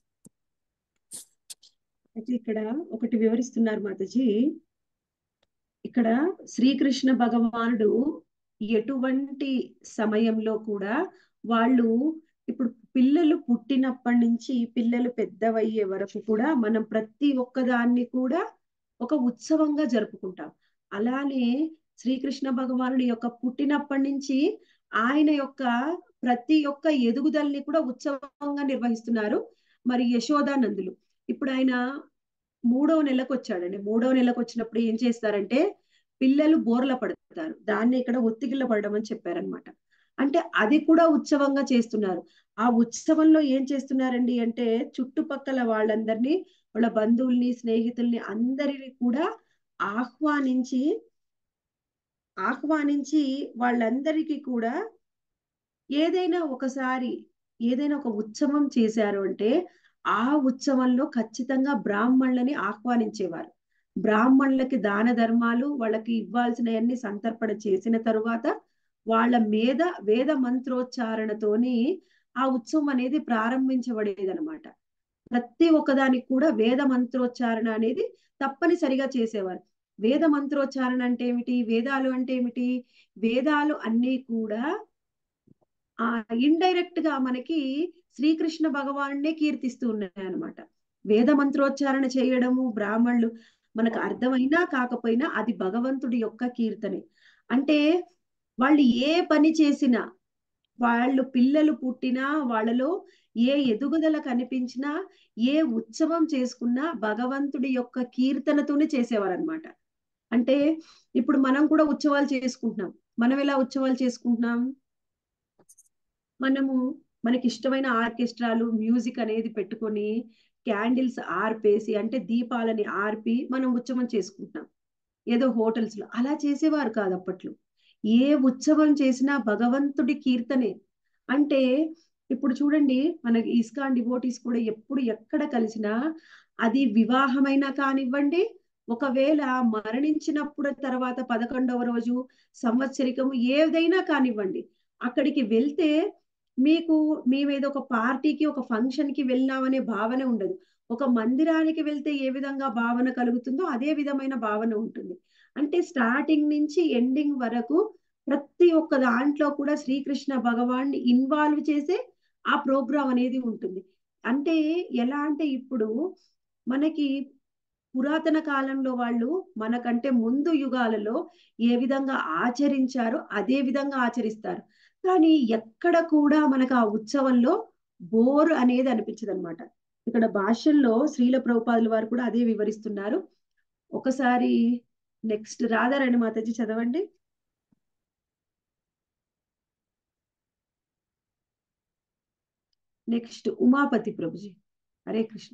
అయితే ఇక్కడ ఒకటి వివరిస్తున్నారు మాతాజీ ఇక్కడ శ్రీకృష్ణ భగవానుడు ఎటువంటి సమయంలో కూడా వాళ్ళు ఇప్పుడు పిల్లలు పుట్టినప్పటి నుంచి పిల్లలు పెద్దవయ్యే వరకు కూడా మనం ప్రతి ఒక్కదాన్ని కూడా ఒక ఉత్సవంగా జరుపుకుంటాం అలానే శ్రీకృష్ణ భగవానుడి యొక్క పుట్టినప్పటి నుంచి ఆయన యొక్క ప్రతి ఒక్క ఎదుగుదలని కూడా ఉత్సవంగా నిర్వహిస్తున్నారు మరి యశోదానందులు ఇప్పుడు ఆయన మూడవ నెలకు వచ్చాడండి మూడవ నెలకు వచ్చినప్పుడు ఏం చేస్తారంటే పిల్లలు బోర్ల పడతారు దాన్ని ఇక్కడ ఒత్తిగిల్ల పడడం అని చెప్పారనమాట అంటే అది కూడా ఉత్సవంగా చేస్తున్నారు ఆ ఉత్సవంలో ఏం చేస్తున్నారండి అంటే చుట్టుపక్కల వాళ్ళందరినీ వాళ్ళ బంధువుల్ని స్నేహితుల్ని అందరిని కూడా ఆహ్వానించి ఆహ్వానించి వాళ్ళందరికీ కూడా ఏదైనా ఒకసారి ఏదైనా ఒక ఉత్సవం చేశారు అంటే ఆ ఉత్సవంలో ఖచ్చితంగా బ్రాహ్మణులని ఆహ్వానించేవారు బ్రాహ్మణులకి దాన ధర్మాలు వాళ్ళకి ఇవ్వాల్సినవన్నీ సంతర్పణ చేసిన తరువాత వాళ్ళ మీద వేద మంత్రోచ్చారణతోని ఆ ఉత్సవం అనేది ప్రారంభించబడేది అనమాట ప్రతి ఒక్కదానికి కూడా వేద మంత్రోచ్చారణ అనేది తప్పనిసరిగా చేసేవారు వేద మంత్రోచ్చారణ అంటే ఏమిటి వేదాలు అంటే ఏమిటి వేదాలు అన్నీ కూడా ఆ ఇండైరెక్ట్ గా మనకి శ్రీకృష్ణ భగవానుడే కీర్తిస్తూ ఉన్నాయి అనమాట వేద మంత్రోచ్చారణ చేయడము బ్రాహ్మణులు మనకు అర్థమైనా కాకపోయినా అది భగవంతుడి యొక్క కీర్తనే అంటే వాళ్ళు ఏ పని చేసినా వాళ్ళు పిల్లలు పుట్టినా వాళ్ళలో ఏ ఎదుగుదల కనిపించినా ఏ ఉత్సవం చేసుకున్నా భగవంతుడి యొక్క కీర్తనతోనే చేసేవారు అనమాట అంటే ఇప్పుడు మనం కూడా ఉత్సవాలు చేసుకుంటున్నాం మనం ఎలా ఉత్సవాలు చేసుకుంటున్నాం మనము మనకి ఇష్టమైన ఆర్కెస్ట్రాలు మ్యూజిక్ అనేది పెట్టుకొని క్యాండిల్స్ ఆర్పేసి అంటే దీపాలని ఆర్పి మనం ఉత్సవం చేసుకుంటున్నాం ఏదో హోటల్స్ లో అలా చేసేవారు కాదు అప్పట్లో ఏ ఉత్సవం చేసినా భగవంతుడి కీర్తనే అంటే ఇప్పుడు చూడండి మన ఇస్కాన్ డివోటీస్ కూడా ఎప్పుడు ఎక్కడ కలిసినా అది వివాహమైనా కానివ్వండి ఒకవేళ మరణించినప్పుడు తర్వాత పదకొండవ రోజు సంవత్సరికము ఏదైనా కానివ్వండి అక్కడికి వెళ్తే మీకు మేమేదో ఒక పార్టీకి ఒక ఫంక్షన్ కి వెళ్ళామనే భావన ఉండదు ఒక మందిరానికి వెళ్తే ఏ విధంగా భావన కలుగుతుందో అదే విధమైన భావన ఉంటుంది అంటే స్టార్టింగ్ నుంచి ఎండింగ్ వరకు ప్రతి ఒక్క దాంట్లో కూడా శ్రీకృష్ణ భగవాన్ని ఇన్వాల్వ్ చేసే ఆ ప్రోగ్రాం అనేది ఉంటుంది అంటే ఎలా అంటే ఇప్పుడు మనకి పురాతన కాలంలో వాళ్ళు మనకంటే ముందు యుగాలలో ఏ విధంగా ఆచరించారో అదే విధంగా ఆచరిస్తారు కానీ ఎక్కడ కూడా మనకు ఆ ఉత్సవంలో బోర్ అనేది అనిపించదు అనమాట ఇక్కడ భాష్యంలో శ్రీల ప్రభుపాదుల వారు కూడా అదే వివరిస్తున్నారు ఒకసారి నెక్స్ట్ రాధారాణి మాతాజీ చదవండి నెక్స్ట్ ఉమాపతి ప్రభుజీ హరే కృష్ణ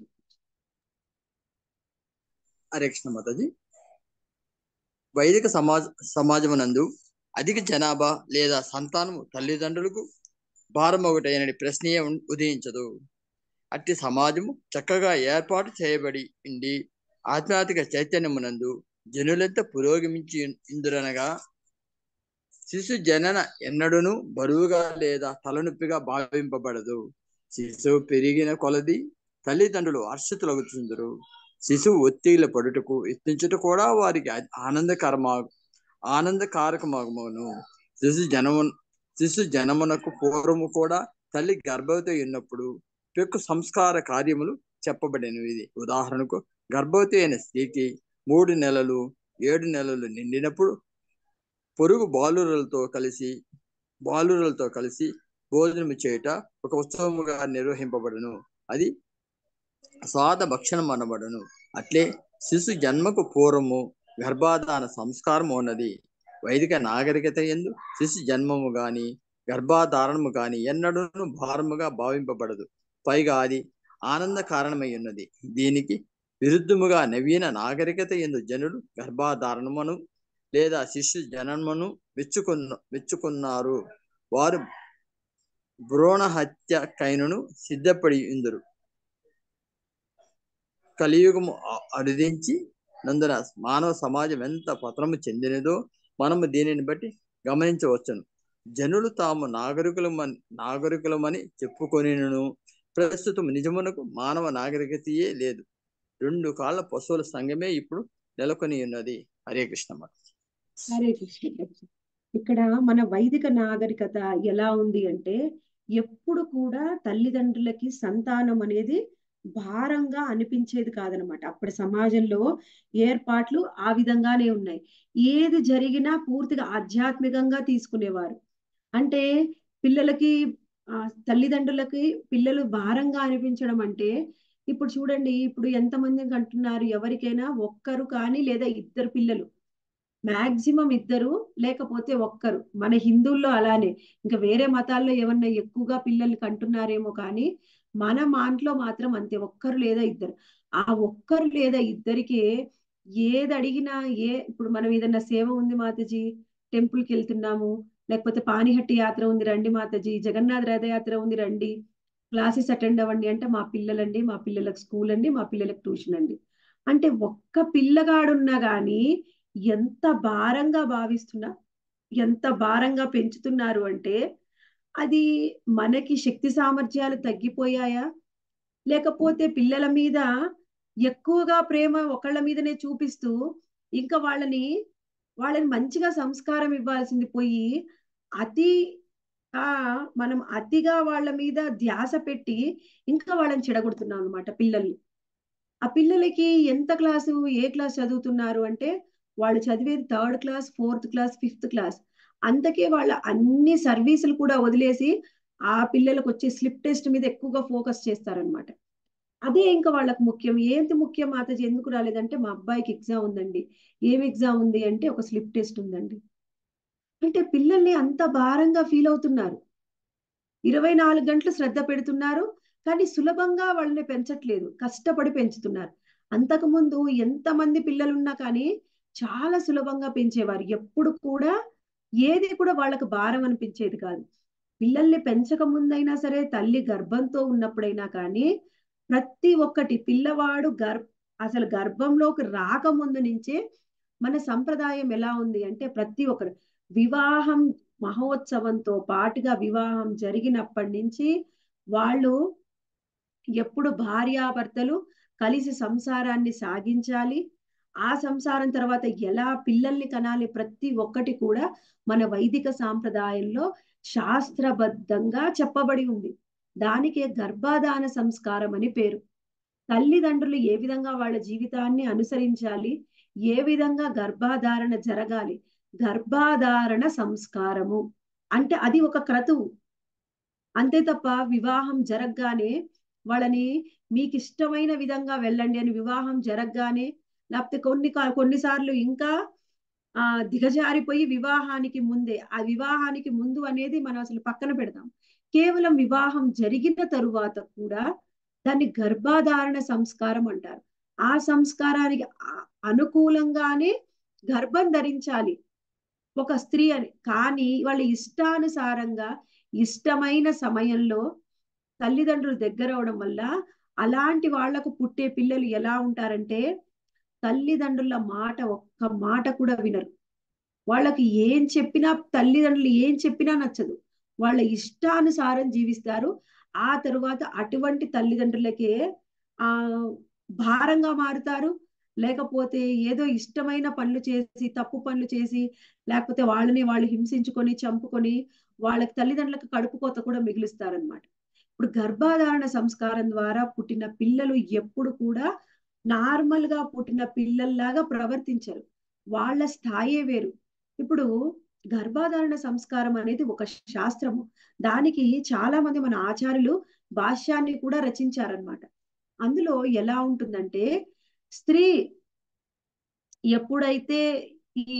హరే కృష్ణ మాతాజీ వైదిక సమాజ సమాజమునందు అధిక జనాభా లేదా సంతానము తల్లిదండ్రులకు భారం ఒకటైనది ప్రశ్నయే ఉన్- ఉదయించదు అట్టి సమాజము చక్కగా ఏర్పాటు చేయబడి ఉండి ఆధ్యాత్మిక చైతన్యమునందు జనులెంత పురోగమించి ఇందురనగా శిశు జనన ఎన్నడూను బరువుగా లేదా తలనొప్పిగా భావింపబడదు శిశువు పెరిగిన కొలది తల్లిదండ్రులు హర్షితులగుతుందరు శిశువు ఒత్తిళ్ల పడుటకు యత్నించుట కూడా వారికి ఆ- ఆనందకరమా ఆనందకారకమగును శిశు జనము శిశు జనమునకు పూర్వము కూడా తల్లి గర్భవతి ఉన్నప్పుడు పెక్కు సంస్కార కార్యములు చెప్పబడినవి ఇది ఉదాహరణకు గర్భవతి అయిన స్త్రీకి మూడు నెలలు ఏడు నెలలు నిండినప్పుడు పొరుగు బాలురలతో కలిసి బాలురలతో కలిసి భోజనము చేయుట ఒక ఉత్సవముగా నిర్వహింపబడును అది స్వాద భక్షణం అనబడును అట్లే శిశు జన్మకు పూర్వము గర్భాధాన సంస్కారము ఉన్నది వైదిక నాగరికత ఎందు శిశు జన్మము గాని గర్భాధారణము గాని ఎన్నడూను భారముగా భావింపబడదు పైగా అది ఆనంద కారణమై ఉన్నది దీనికి విరుద్ధముగా నవీన నాగరికత ఎందు జనులు గర్భాధారణమును లేదా శిశు జన్మను మెచ్చుకున్న మెచ్చుకున్నారు వారు భ్రూణ హత్య కైనను సిద్ధపడి ఇందురు కలియుగము అ- అరుదించి నందున మానవ సమాజం ఎంత పతనము చెందినదో మనము దీనిని బట్టి గమనించవచ్చును జనులు తాము నాగరికులమని నాగరికులమని చెప్పుకొనిను ప్రస్తుతం నిజమునకు మానవ నాగరికతయే లేదు రెండు కాళ్ళ పశువుల సంఘమే ఇప్పుడు నెలకొని ఉన్నది హరే కృష్ణ హరే కృష్ణ ప్రభుజీ. ఇక్కడ మన వైదిక నాగరికత ఎలా ఉంది అంటే ఎప్పుడు కూడా తల్లిదండ్రులకి సంతానం అనేది భారంగా అనిపించేది కాదనమాట అప్పటి సమాజంలో ఏర్పాట్లు ఆ విధంగానే ఉన్నాయి ఏది జరిగినా పూర్తిగా ఆధ్యాత్మికంగా తీసుకునేవారు అంటే పిల్లలకి ఆ, తల్లిదండ్రులకి పిల్లలు భారంగా అనిపించడం అంటే ఇప్పుడు చూడండి ఇప్పుడు ఎంతమంది అంటున్నారు ఎవరికైనా ఒక్కరు కానీ లేదా ఇద్దరు పిల్లలు మాక్సిమం ఇద్దరు లేకపోతే ఒక్కరు మన హిందువుల్లో అలానే ఇంకా వేరే మతాల్లో ఏమన్నా ఎక్కువగా పిల్లల్ని కంటున్నారేమో కానీ మన మాంట్లో మాత్రం అంతే ఒక్కరు లేదా ఇద్దరు ఆ ఒక్కరు లేదా ఇద్దరికి ఏది అడిగినా ఏ ఇప్పుడు మనం ఏదన్నా సేవ ఉంది మాతాజీ టెంపుల్ కి వెళ్తున్నాము లేకపోతే పానిహట్టి యాత్ర ఉంది రండి మాతాజీ జగన్నాథ రథయాత్ర ఉంది రండి క్లాసెస్ అటెండ్ అవ్వండి అంటే మా పిల్లలండి మా పిల్లలకు స్కూల్ అండి మా పిల్లలకు ట్యూషన్ అండి అంటే ఒక్క పిల్లగాడున్నా గాని ఎంత భారంగా భావిస్తున్నా ఎంత భారంగా పెంచుతున్నారు అంటే అది మనకి శక్తి సామర్థ్యాలు తగ్గిపోయాయా లేకపోతే పిల్లల మీద ఎక్కువగా ప్రేమ ఒకళ్ళ మీదనే చూపిస్తూ ఇంకా వాళ్ళని వాళ్ళని మంచిగా సంస్కారం ఇవ్వాల్సింది పోయి అతి ఆ మనం అతిగా వాళ్ళ మీద ధ్యాస పెట్టి ఇంకా వాళ్ళని చెడగొడుతున్నాం అనమాట పిల్లల్ని ఆ పిల్లలకి ఎంత క్లాసు ఏ క్లాస్ చదువుతున్నారు అంటే వాళ్ళు చదివేది third class fourth class fifth class అంతకే వాళ్ళ అన్ని సర్వీసులు కూడా వదిలేసి ఆ పిల్లలకు వచ్చే స్లిప్ టెస్ట్ మీద ఎక్కువగా ఫోకస్ చేస్తారనమాట అదే ఇంకా వాళ్ళకు ముఖ్యం ఏంటి ముఖ్యం మాతాజీ ఎందుకు రాలేదంటే మా అబ్బాయికి ఎగ్జామ్ ఉందండి ఏం ఎగ్జామ్ ఉంది అంటే ఒక స్లిప్ టెస్ట్ ఉందండి అంటే పిల్లల్ని అంత భారంగా ఫీల్ అవుతున్నారు ఇరవై నాలుగు గంటలు శ్రద్ధ పెడుతున్నారు కానీ సులభంగా వాళ్ళని పెంచట్లేదు కష్టపడి పెంచుతున్నారు అంతకుముందు ఎంతమంది పిల్లలున్నా కానీ చాలా సులభంగా పెంచేవారు ఎప్పుడు కూడా ఏది కూడా వాళ్ళకు భారం అనిపించేది కాదు పిల్లల్ని పెంచక ముందైనా సరే తల్లి గర్భంతో ఉన్నప్పుడైనా కానీ ప్రతి ఒక్కటి పిల్లవాడు గర్భ అసలు గర్భంలోకి రాకముందు నుంచే మన సంప్రదాయం ఎలా ఉంది అంటే ప్రతి ఒక్కరు వివాహం మహోత్సవంతో పాటుగా వివాహం జరిగినప్పటి నుంచి వాళ్ళు ఎప్పుడు భార్యాభర్తలు కలిసి సంసారాన్ని సాగించాలి ఆ సంసారం తర్వాత ఎలా పిల్లల్ని కనాలి ప్రతి ఒక్కటి కూడా మన వైదిక సాంప్రదాయంలో శాస్త్రబద్ధంగా చెప్పబడి ఉంది దానికే గర్భాధాన సంస్కారం అని పేరు తల్లిదండ్రులు ఏ విధంగా వాళ్ళ జీవితాన్ని అనుసరించాలి ఏ విధంగా గర్భాధారణ జరగాలి గర్భాధారణ సంస్కారము అంటే అది ఒక క్రతువు అంతే తప్ప వివాహం జరగగానే వాళ్ళని మీకు ఇష్టమైన విధంగా వెళ్ళండి అని వివాహం జరగగానే లేకపోతే కొన్ని కొన్నిసార్లు ఇంకా ఆ దిగజారిపోయి వివాహానికి ముందే ఆ వివాహానికి ముందు అనేది మనం అసలు పక్కన పెడతాం కేవలం వివాహం జరిగిన తరువాత కూడా దాన్ని గర్భాధారణ సంస్కారం అంటారు ఆ సంస్కారానికి అనుకూలంగానే గర్భం ధరించాలి ఒక స్త్రీ అని కానీ వాళ్ళ ఇష్టానుసారంగా ఇష్టమైన సమయంలో తల్లిదండ్రులు దగ్గర అవడం వల్ల అలాంటి వాళ్లకు పుట్టే పిల్లలు ఎలా ఉంటారంటే తల్లిదండ్రుల మాట ఒక్క మాట కూడా వినరు వాళ్ళకి ఏం చెప్పినా తల్లిదండ్రులు ఏం చెప్పినా నచ్చదు వాళ్ళ ఇష్టానుసారం జీవిస్తారు ఆ తరువాత అటువంటి తల్లిదండ్రులకే ఆ భారంగా మారుతారు లేకపోతే ఏదో ఇష్టమైన పనులు చేసి తప్పు పనులు చేసి లేకపోతే వాళ్ళని వాళ్ళు హింసించుకొని చంపుకొని వాళ్ళకి తల్లిదండ్రులకు కడుపు కోత కూడా మిగిలిస్తారనమాట ఇప్పుడు గర్భాధారణ సంస్కారం ద్వారా పుట్టిన పిల్లలు ఎప్పుడు కూడా నార్మల్ గా పుట్టిన పిల్లల్లాగా ప్రవర్తించరు వాళ్ళ స్థాయే వేరు ఇప్పుడు గర్భాధారణ సంస్కారం అనేది ఒక శాస్త్రము దానికి చాలా మంది మన ఆచార్యులు భాష్యాన్ని కూడా రచించారనమాట అందులో ఎలా ఉంటుందంటే స్త్రీ ఎప్పుడైతే ఈ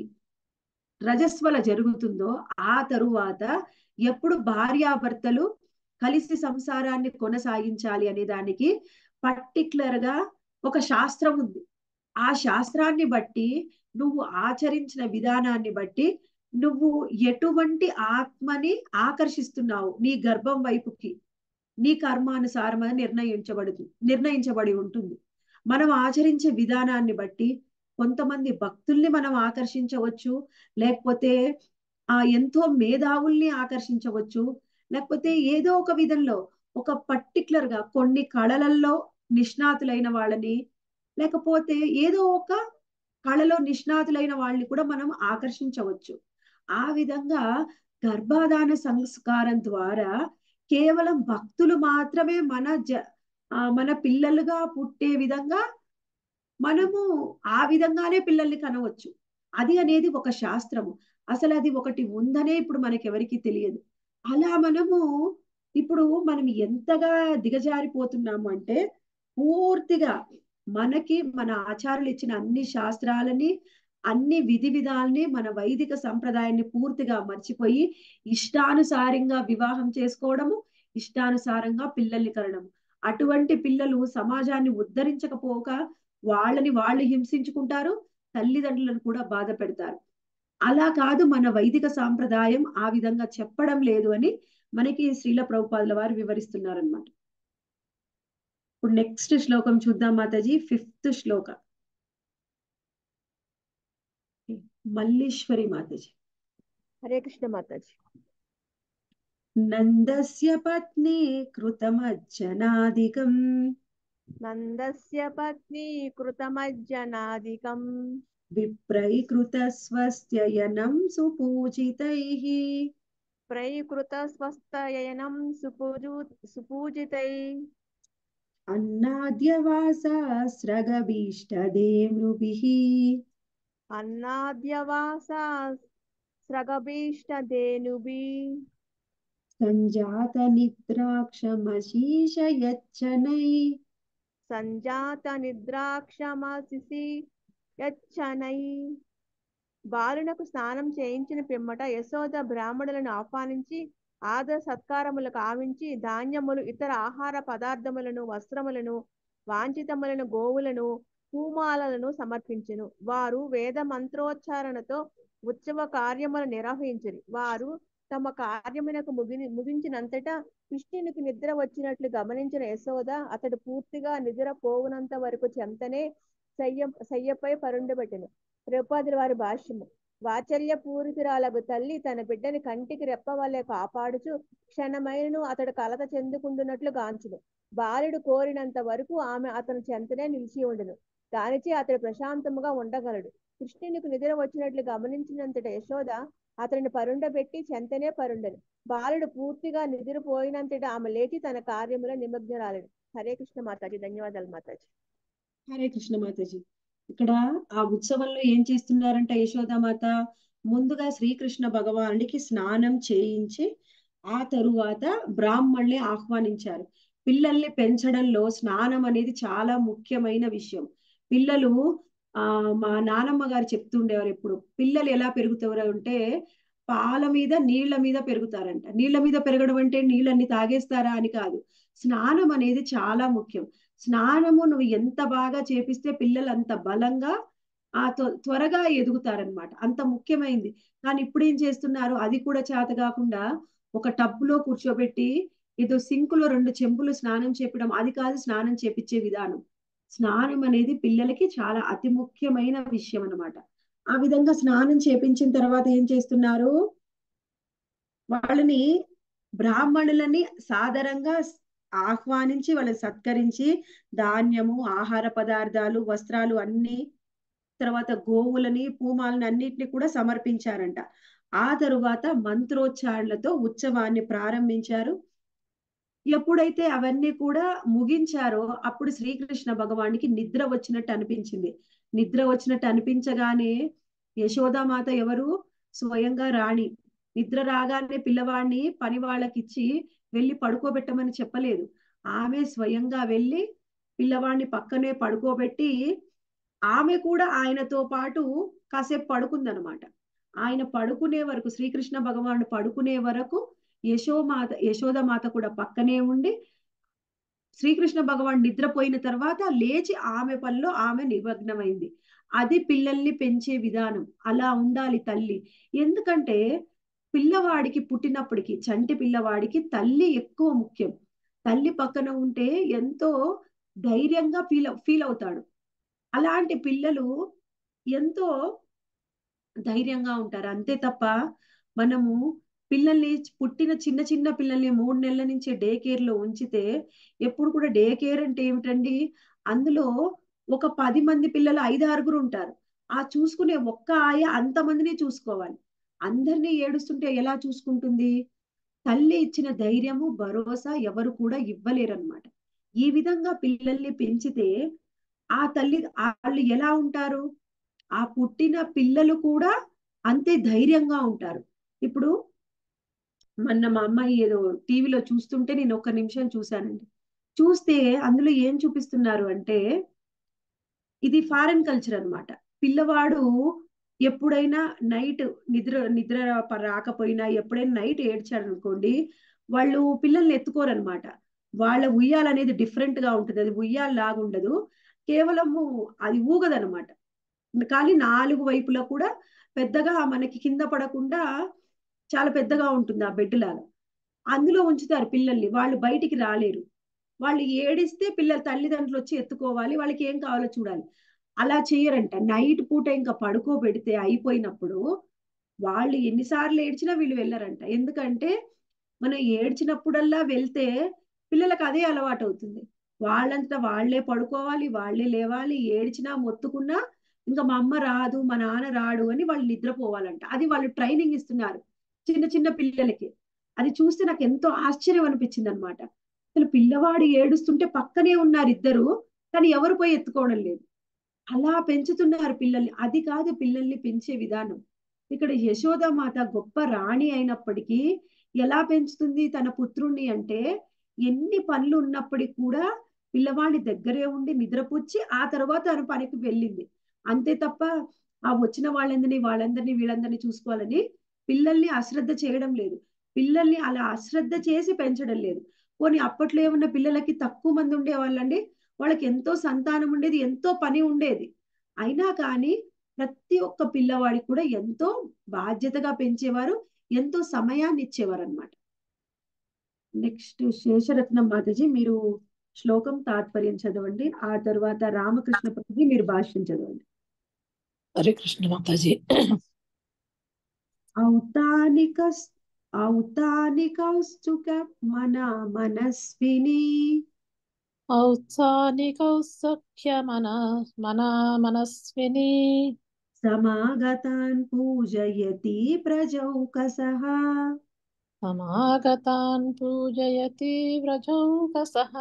రజస్వల జరుగుతుందో ఆ తరువాత ఎప్పుడు భార్యాభర్తలు కలిసి సంసారాన్ని కొనసాగించాలి అనే దానికి పర్టికులర్ గా ఒక శాస్త్రం ఉంది ఆ శాస్త్రాన్ని బట్టి నువ్వు ఆచరించిన విధానాన్ని బట్టి నువ్వు ఎటువంటి ఆత్మని ఆకర్షిస్తున్నావు నీ గర్భం వైపుకి నీ కర్మానుసారం అని నిర్ణయించబడుతుంది నిర్ణయించబడి ఉంటుంది మనం ఆచరించే విధానాన్ని బట్టి కొంతమంది భక్తుల్ని మనం ఆకర్షించవచ్చు లేకపోతే ఆ ఎంతో మేధావుల్ని ఆకర్షించవచ్చు లేకపోతే ఏదో ఒక విధంలో ఒక పర్టికులర్ గా కొన్ని కళలలో నిష్ణాతులైన వాళ్ళని లేకపోతే ఏదో ఒక కళలో నిష్ణాతులైన వాళ్ళని కూడా మనం ఆకర్షించవచ్చు ఆ విధంగా గర్భాధాన సంస్కారం ద్వారా కేవలం భక్తులు మాత్రమే మన జ మన పిల్లలుగా పుట్టే విధంగా మనము ఆ విధంగానే పిల్లల్ని కనవచ్చు అది అనేది ఒక శాస్త్రము అసలు అది ఒకటి ఉందనే ఇప్పుడు మనకి ఎవరికి తెలియదు అలా మనము ఇప్పుడు మనం ఎంతగా దిగజారిపోతున్నాము అంటే పూర్తిగా మనకి మన ఆచార్యులు ఇచ్చిన అన్ని శాస్త్రాలని అన్ని విధి విధాలని మన వైదిక సంప్రదాయాన్ని పూర్తిగా మర్చిపోయి ఇష్టానుసారంగా వివాహం చేసుకోవడము ఇష్టానుసారంగా పిల్లల్ని కనడము అటువంటి పిల్లలు సమాజాన్ని ఉద్ధరించకపోక వాళ్ళని వాళ్ళు హింసించుకుంటారు తల్లిదండ్రులను కూడా బాధ పెడతారు అలా కాదు మన వైదిక సాంప్రదాయం ఆ విధంగా చెప్పడం లేదు అని మనకి శ్రీల ప్రభుపాదుల వారు వివరిస్తున్నారనమాట ఇప్పుడు నెక్స్ట్ శ్లోకం చూద్దాం మాతాజీ ఫిఫ్త్ శ్లోక మల్లీశ్వరి మాతాజీ హరే కృష్ణ మాతాజీ నందస్య పత్ని కృతమజ్జనాదికం నందస్య పత్ని కృతమజ్జనాదికం విప్రైకృత స్వస్త్యయనం సుపూజితైః ప్రయుకృత స్వస్థయనం సుపూజు సుపూజితై అన్నాద్యవాసాస్రగభీష్టదేవృభిः అన్నాద్యవాసా స్రగభీష్టధేనుభి సంజాత నిద్రాక్షమశీషయచ్చనై సంజాత నిద్రాక్షమసిసి యచ్చనై బాలునకు స్నానం చేయించిన పిమ్మట యశోద బ్రాహ్మణులను ఆహ్వానించి ఆదర సత్కారములకు ఆవించి ధాన్యములు ఇతర ఆహార పదార్థములను వస్త్రములను వాంఛితములను గోవులను పూమాలలను సమర్పించెను వారు వేద మంత్రోచ్చారణతో ఉత్సవ కార్యములు నిర్వహించిరి వారు తమ కార్యమునకు ముగిని ముగించినంతటా కృష్ణునికి నిద్ర వచ్చినట్లు గమనించిన యశోద అతడు పూర్తిగా నిద్ర పోవునంత వరకు చెంతనే శయ్య శయ్యపై పరుండబెట్టెను ద్రౌపది వారి భాష్యము వాచల్య పూరితురాలకు తల్లి తన బిడ్డని కంటికి రెప్పవలె కాపాడుచు క్షణమైనను అతడు కలత చెందుకుంటున్నట్లు గాంచును బాలుడు కోరినంత వరకు ఆమె అతను చెంతనే నిలిచి ఉండును దానిచే అతడు ప్రశాంతముగా ఉండగలడు కృష్ణునికి నిద్ర వచ్చినట్లు గమనించినంతట యశోద అతడిని పరుండబెట్టి చెంతనే పరుండను బాలుడు పూర్తిగా నిద్రపోయినంతట ఆమె లేచి తన కార్యములో నిమగ్నరాలను హరే కృష్ణ మాతాజీ ధన్యవాదాలు మాతాజీ హరే కృష్ణ మాతాజీ ఇక్కడ ఆ ఉత్సవంలో ఏం చేస్తున్నారంట యశోదామాత ముందుగా శ్రీకృష్ణ భగవానుడికి స్నానం చేయించి ఆ తరువాత బ్రాహ్మణ్ణి ఆహ్వానించారు పిల్లల్ని పెంచడంలో స్నానం అనేది చాలా ముఖ్యమైన విషయం పిల్లలు ఆ మా నానమ్మ గారు చెప్తుండేవారు ఎప్పుడు పిల్లలు ఎలా పెరుగుతారు అంటే పాల మీద నీళ్ల మీద పెరుగుతారంట నీళ్ల మీద పెరగడం అంటే నీళ్ళన్ని తాగేస్తారా అని కాదు స్నానం అనేది చాలా ముఖ్యం స్నానము నువ్వు ఎంత బాగా చేపిస్తే పిల్లలు అంత బలంగా ఆ త్వరగా ఎదుగుతారనమాట అంత ముఖ్యమైంది కానీ ఇప్పుడు ఏం చేస్తున్నారు అది కూడా చేత కాకుండా ఒక టబ్బులో కూర్చోబెట్టి ఏదో సింకులో రెండు చెంబులు స్నానం చేపడం అది కాదు స్నానం చేపించే విధానం స్నానం అనేది పిల్లలకి చాలా అతి ముఖ్యమైన విషయం అన్నమాట ఆ విధంగా స్నానం చేపించిన తర్వాత ఏం చేస్తున్నారు వాళ్ళని బ్రాహ్మణులని సాదరంగా ఆహ్వానించి వాళ్ళని సత్కరించి ధాన్యము ఆహార పదార్థాలు వస్త్రాలు అన్ని తర్వాత గోవులని పూమాలని అన్నిటిని కూడా సమర్పించారంట ఆ తరువాత మంత్రోచ్చారణలతో ఉత్సవాన్ని ప్రారంభించారు ఎప్పుడైతే అవన్నీ కూడా ముగించారో అప్పుడు శ్రీకృష్ణ భగవానికి నిద్ర వచ్చినట్టు అనిపించింది నిద్ర వచ్చినట్టు అనిపించగానే యశోదామాత ఎవరు స్వయంగా రాణి నిద్ర రాగానే పిల్లవాడిని పని వాళ్ళకిచ్చి వెళ్ళి పడుకోబెట్టమని చెప్పలేదు ఆమె స్వయంగా వెళ్ళి పిల్లవాడిని పక్కనే పడుకోబెట్టి ఆమె కూడా ఆయనతో పాటు కాసేపు పడుకుందనమాట ఆయన పడుకునే వరకు శ్రీకృష్ణ భగవానుడు పడుకునే వరకు యశోమాత యశోదమాత కూడా పక్కనే ఉండి శ్రీకృష్ణ భగవాన్ నిద్రపోయిన తర్వాత లేచి ఆమె పనిలో ఆమె నిమగ్నమైంది అది పిల్లల్ని పెంచే విధానం అలా ఉండాలి తల్లి ఎందుకంటే పిల్లవాడికి పుట్టినప్పటికి చంటి పిల్లవాడికి తల్లి ఎక్కువ ముఖ్యం తల్లి పక్కన ఉంటే ఎంతో ధైర్యంగా ఫీల్ ఫీల్ అవుతాడు అలాంటి పిల్లలు ఎంతో ధైర్యంగా ఉంటారు అంతే తప్ప మనము పిల్లల్ని పుట్టిన చిన్న చిన్న పిల్లల్ని మూడు నెలల నుంచి డే కేర్ లో ఉంచితే ఎప్పుడు కూడా డే కేర్ అంటే ఏమిటండి అందులో ఒక పది మంది పిల్లలు ఐదు ఆరుగురు ఉంటారు ఆ చూసుకునే ఒక్క ఆయ అంతమందిని చూసుకోవాలి అందరినీ ఏడుస్తుంటే ఎలా చూసుకుంటుంది తల్లి ఇచ్చిన ధైర్యము భరోసా ఎవరు కూడా ఇవ్వలేరన్నమాట ఈ విధంగా పిల్లల్ని పెంచితే ఆ తల్లి వాళ్ళు ఎలా ఉంటారు ఆ పుట్టిన పిల్లలు కూడా అంతే ధైర్యంగా ఉంటారు ఇప్పుడు మొన్న మా అమ్మాయి ఏదో టీవీలో చూస్తుంటే నేను ఒక్క నిమిషం చూశానండి చూస్తే అందులో ఏం చూపిస్తున్నారు అంటే ఇది ఫారెన్ కల్చర్ అనమాట పిల్లవాడు ఎప్పుడైనా నైట్ నిద్ర నిద్ర రాకపోయినా ఎప్పుడైనా నైట్ ఏడ్చాడు అనుకోండి వాళ్ళు పిల్లల్ని ఎత్తుకోరనమాట వాళ్ళ ఉయ్యాల అనేది డిఫరెంట్ గా ఉంటుంది అది ఉయ్యాల లాగా ఉండదు కేవలము అది ఊగదనమాట కానీ నాలుగు వైపులా కూడా పెద్దగా మనకి కింద పడకుండా చాలా పెద్దగా ఉంటుంది ఆ బెడ్ లాగా అందులో ఉంచుతారు పిల్లల్ని వాళ్ళు బయటికి రాలేరు వాళ్ళు ఏడిస్తే పిల్లల తల్లిదండ్రులు వచ్చి ఎత్తుకోవాలి వాళ్ళకి ఏం కావాలో చూడాలి అలా చేయరంట నైట్ పూట ఇంకా పడుకోబెడితే అయిపోయినప్పుడు వాళ్ళు ఎన్నిసార్లు ఏడ్చినా వీళ్ళు వెళ్ళరంట ఎందుకంటే మనం ఏడ్చినప్పుడల్లా వెళ్తే పిల్లలకు అదే అలవాటు అవుతుంది వాళ్ళంతా వాళ్ళే పడుకోవాలి వాళ్ళే లేవాలి ఏడ్చినా మొత్తుకున్నా ఇంకా మా అమ్మ రాదు మా నాన్న రాడు అని వాళ్ళు నిద్రపోవాలంట అది వాళ్ళు ట్రైనింగ్ ఇస్తున్నారు చిన్న చిన్న పిల్లలకి అది చూస్తే నాకు ఎంతో ఆశ్చర్యం అనిపించింది అనమాట అసలు పిల్లవాడు ఏడుస్తుంటే పక్కనే ఉన్నారు ఇద్దరు కానీ ఎవరు పోయి ఎత్తుకోవడం లేదు అలా పెంచుతున్నారు పిల్లల్ని అది కాదు పిల్లల్ని పెంచే విధానం ఇక్కడ యశోదామాత గొప్ప రాణి అయినప్పటికీ ఎలా పెంచుతుంది తన పుత్రుణ్ణి అంటే ఎన్ని పనులు ఉన్నప్పటికీ కూడా పిల్లవాడిని దగ్గరే ఉండి నిద్రపుచ్చి ఆ తర్వాత తన పనికి వెళ్ళింది అంతే తప్ప ఆ వచ్చిన వాళ్ళందరినీ వాళ్ళందరినీ వీళ్ళందరినీ చూసుకోవాలని పిల్లల్ని అశ్రద్ధ చేయడం లేదు పిల్లల్ని అలా అశ్రద్ధ చేసి పెంచడం లేదు పోనీ అప్పట్లో ఏమన్నా పిల్లలకి తక్కువ మంది ఉండేవాళ్ళండి వాళ్ళకి ఎంతో సంతానం ఉండేది ఎంతో పని ఉండేది అయినా కానీ ప్రతి ఒక్క పిల్లవాడికి కూడా ఎంతో బాధ్యతగా పెంచేవారు ఎంతో సమయాన్ని ఇచ్చేవారు అనమాట నెక్స్ట్ శేషరత్నం మాతాజీ మీరు శ్లోకం తాత్పర్యం చదవండి ఆ తర్వాత రామకృష్ణ ప్రభుజీ మీరు భాష్యం చదవండి హరే కృష్ణ మాతాజీ ఔతానిక ఔతానికౌస్తుక మన మనస్విని ఔత్సానికౌత్సఖ్య మన మన మనస్విని సమాగతాన్ పూజయతి ప్రజౌకసః సమాగతాన్ పూజయతి వ్రజౌకసః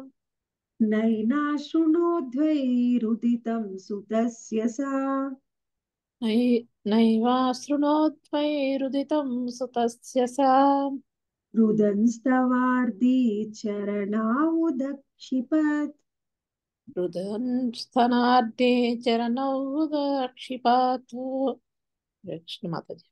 నైనాశృణోద్వైరుదితం సుతస్య సా నై నైవాశృణోద్వైరుదితం సుతస్య సా రుదన్స్తవార్ది చరణావుదక్షిపత్ రుదన్స్తనార్దే చరణౌ క్షిపాత్ కృష్ణ మాతాజీ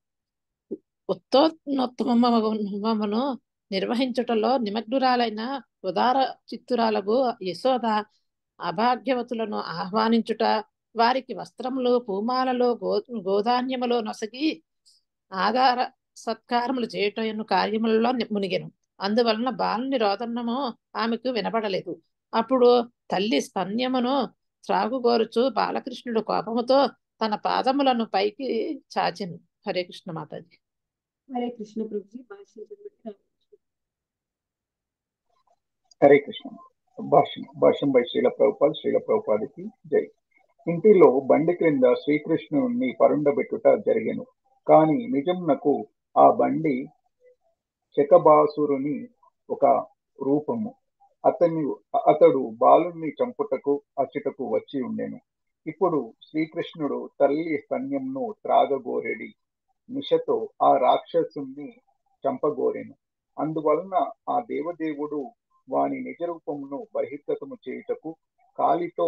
ఉత్తోన్నోత్తమమును నిర్వహించుటలో నిమగ్నురాలైన ఉదార చిత్తురాలకు యశోద అభాగ్యవతులను ఆహ్వానించుట వారికి వస్త్రములు పూమాలలో గో గోధాన్యములు నొసగి ఆధార సత్కారములు చేయుటను కార్యములలో మునిగెను అందువలన బాలుని రోదనము ఆమెకు వినపడలేదు అప్పుడు తల్లి స్పన్యమును త్రాగుగోరుచు బాలకృష్ణుడు కోపముతో తన పాదములను పైకి చాచెను హరే కృష్ణ మాతాజీ హరే కృష్ణ ప్రభుజీ భాష్యం చదవండి రామకృష్ణ హరే కృష్ణ భాష్యం భాష్యం బై శ్రీల ప్రభుపాద్ శ్రీల ప్రభుపాదికి జై ఇంటిలో బండి క్రింద శ్రీకృష్ణుని పరుండబెట్టుట జరిగెను కాని నిజమునకు ఆ బండి శకబాసురుని ఒక రూపము అతని అతడు బాలుని చంపుటకు అచ్చుటకు వచ్చి ఉండెను ఇప్పుడు శ్రీకృష్ణుడు తల్లి స్తన్యంను త్రాగగోరెడి నిషతో ఆ రాక్షసుని చంపగోరెను అందువలన ఆ దేవదేవుడు వాని నిజ రూపమును బహిర్గతము చేయుటకు కాలితో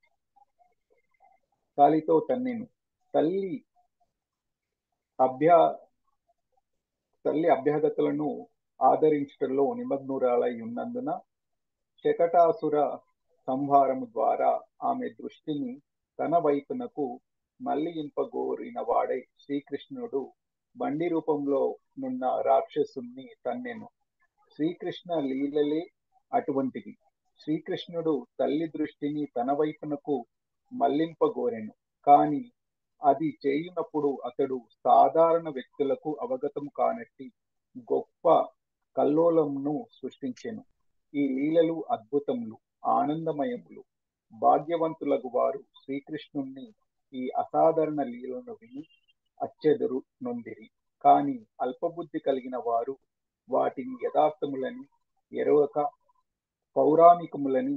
కాలితో తన్నెను తల్లి అభ్యా తల్లి అభ్యాగతలను ఆదరించటంలో నిమగ్నురాలై ఉన్నందున శకటాసుర సంహారము ద్వారా ఆమె దృష్టిని తన వైపునకు మళ్లింపగోరిన వాడై శ్రీకృష్ణుడు బండి రూపంలో నున్న రాక్షసుని తన్నెను శ్రీకృష్ణ లీలలే అటువంటిది శ్రీకృష్ణుడు తల్లి దృష్టిని తన వైపునకు మళ్లింపగోరెను కాని అది చేయునప్పుడు అతడు సాధారణ వ్యక్తులకు అవగతం కానట్టి గొప్ప కల్లోలమును సృష్టించెను ఈ లీలలు అద్భుతములు ఆనందమయములు భాగ్యవంతులకు వారు శ్రీకృష్ణుణ్ణి ఈ అసాధారణ లీలను విని అచ్చెదరు నొందిరి కాని అల్పబుద్ధి కలిగిన వారు వాటిని యథార్థములని ఎరవక పౌరాణికములని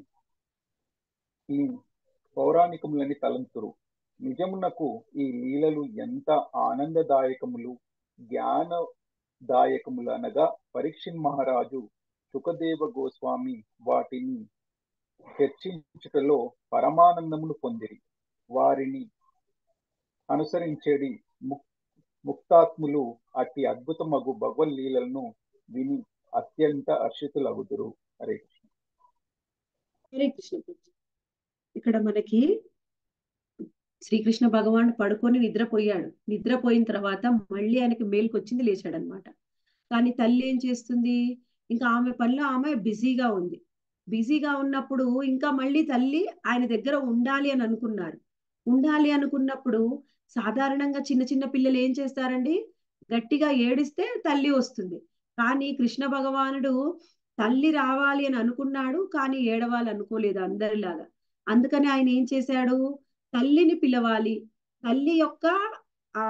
పౌరాణికములని తలంతురు నిజమునకు ఈ లీలలు ఎంత ఆనందదాయకములు జ్ఞానదాయకములు అనగా పరీక్షిన్ మహారాజు సుఖదేవ గోస్వామి వాటిని చర్చించుటలో పరమానందమును పొందిరి వారిని అనుసరించేది ముక్తాత్ములు అట్టి అద్భుతమగు భగవన్ లీలలను విని అత్యంత హర్షితులగుదురు హరే కృష్ణ హరే కృష్ణ ఇక్కడ మనకి శ్రీకృష్ణ భగవాన్ పడుకొని నిద్రపోయాడు నిద్రపోయిన తర్వాత మళ్ళీ ఆయనకి మేలుకు వచ్చింది లేచాడు అనమాట కానీ తల్లి ఏం చేస్తుంది ఇంకా ఆమె పనిలో ఆమె బిజీగా ఉంది బిజీగా ఉన్నప్పుడు ఇంకా మళ్ళీ తల్లి ఆయన దగ్గర ఉండాలి అని అనుకున్నారు ఉండాలి అనుకున్నప్పుడు సాధారణంగా చిన్న చిన్న పిల్లలు ఏం చేస్తారండి గట్టిగా ఏడిస్తే తల్లి వస్తుంది కానీ కృష్ణ భగవానుడు తల్లి రావాలి అని అనుకున్నాడు కానీ ఏడవాలి అనుకోలేదు అందరిలాగా అందుకని ఆయన ఏం చేశాడు తల్లిని పిలవాలి తల్లి యొక్క ఆ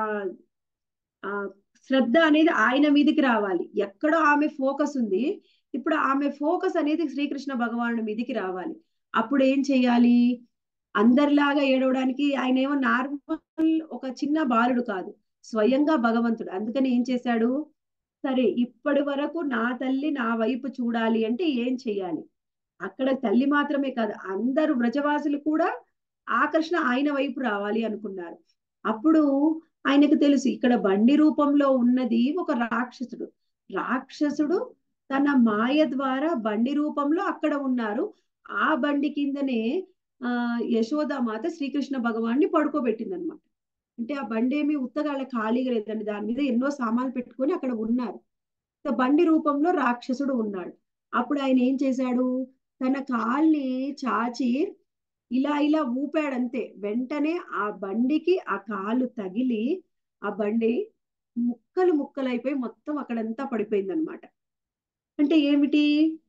ఆ శ్రద్ధ అనేది ఆయన మీదకి రావాలి ఎక్కడో ఆమె ఫోకస్ ఉంది ఇప్పుడు ఆమె ఫోకస్ అనేది శ్రీకృష్ణ భగవానుడి మీదకి రావాలి అప్పుడు ఏం చెయ్యాలి అందరిలాగా ఏడవడానికి ఆయన ఏమో నార్మల్ ఒక చిన్న బాలుడు కాదు స్వయంగా భగవంతుడు అందుకని ఏం చేశాడు సరే ఇప్పటి వరకు నా తల్లి నా వైపు చూడాలి అంటే ఏం చెయ్యాలి అక్కడ తల్లి మాత్రమే కాదు అందరు వ్రజవాసులు కూడా ఆకర్షణ ఆయన వైపు రావాలి అనుకున్నారు అప్పుడు ఆయనకు తెలుసు ఇక్కడ బండి రూపంలో ఉన్నది ఒక రాక్షసుడు రాక్షసుడు తన మాయ ద్వారా బండి రూపంలో అక్కడ ఉన్నారు ఆ బండి కిందనే ఆ యశోదామాత శ్రీకృష్ణ భగవాన్ని పడుకోబెట్టింది అనమాట అంటే ఆ బండి ఏమి ఉత్తగా అలా ఖాళీగా లేదండి దాని మీద ఎన్నో సామాన్లు పెట్టుకొని అక్కడ ఉన్నారు బండి రూపంలో రాక్షసుడు ఉన్నాడు అప్పుడు ఆయన ఏం చేశాడు తన కాల్ని చాచి ఇలా ఇలా ఊపాడంతే వెంటనే ఆ బండికి ఆ కాలు తగిలి ఆ బండి ముక్కలు ముక్కలైపోయి మొత్తం అక్కడంతా పడిపోయింది అనమాట అంటే ఏమిటి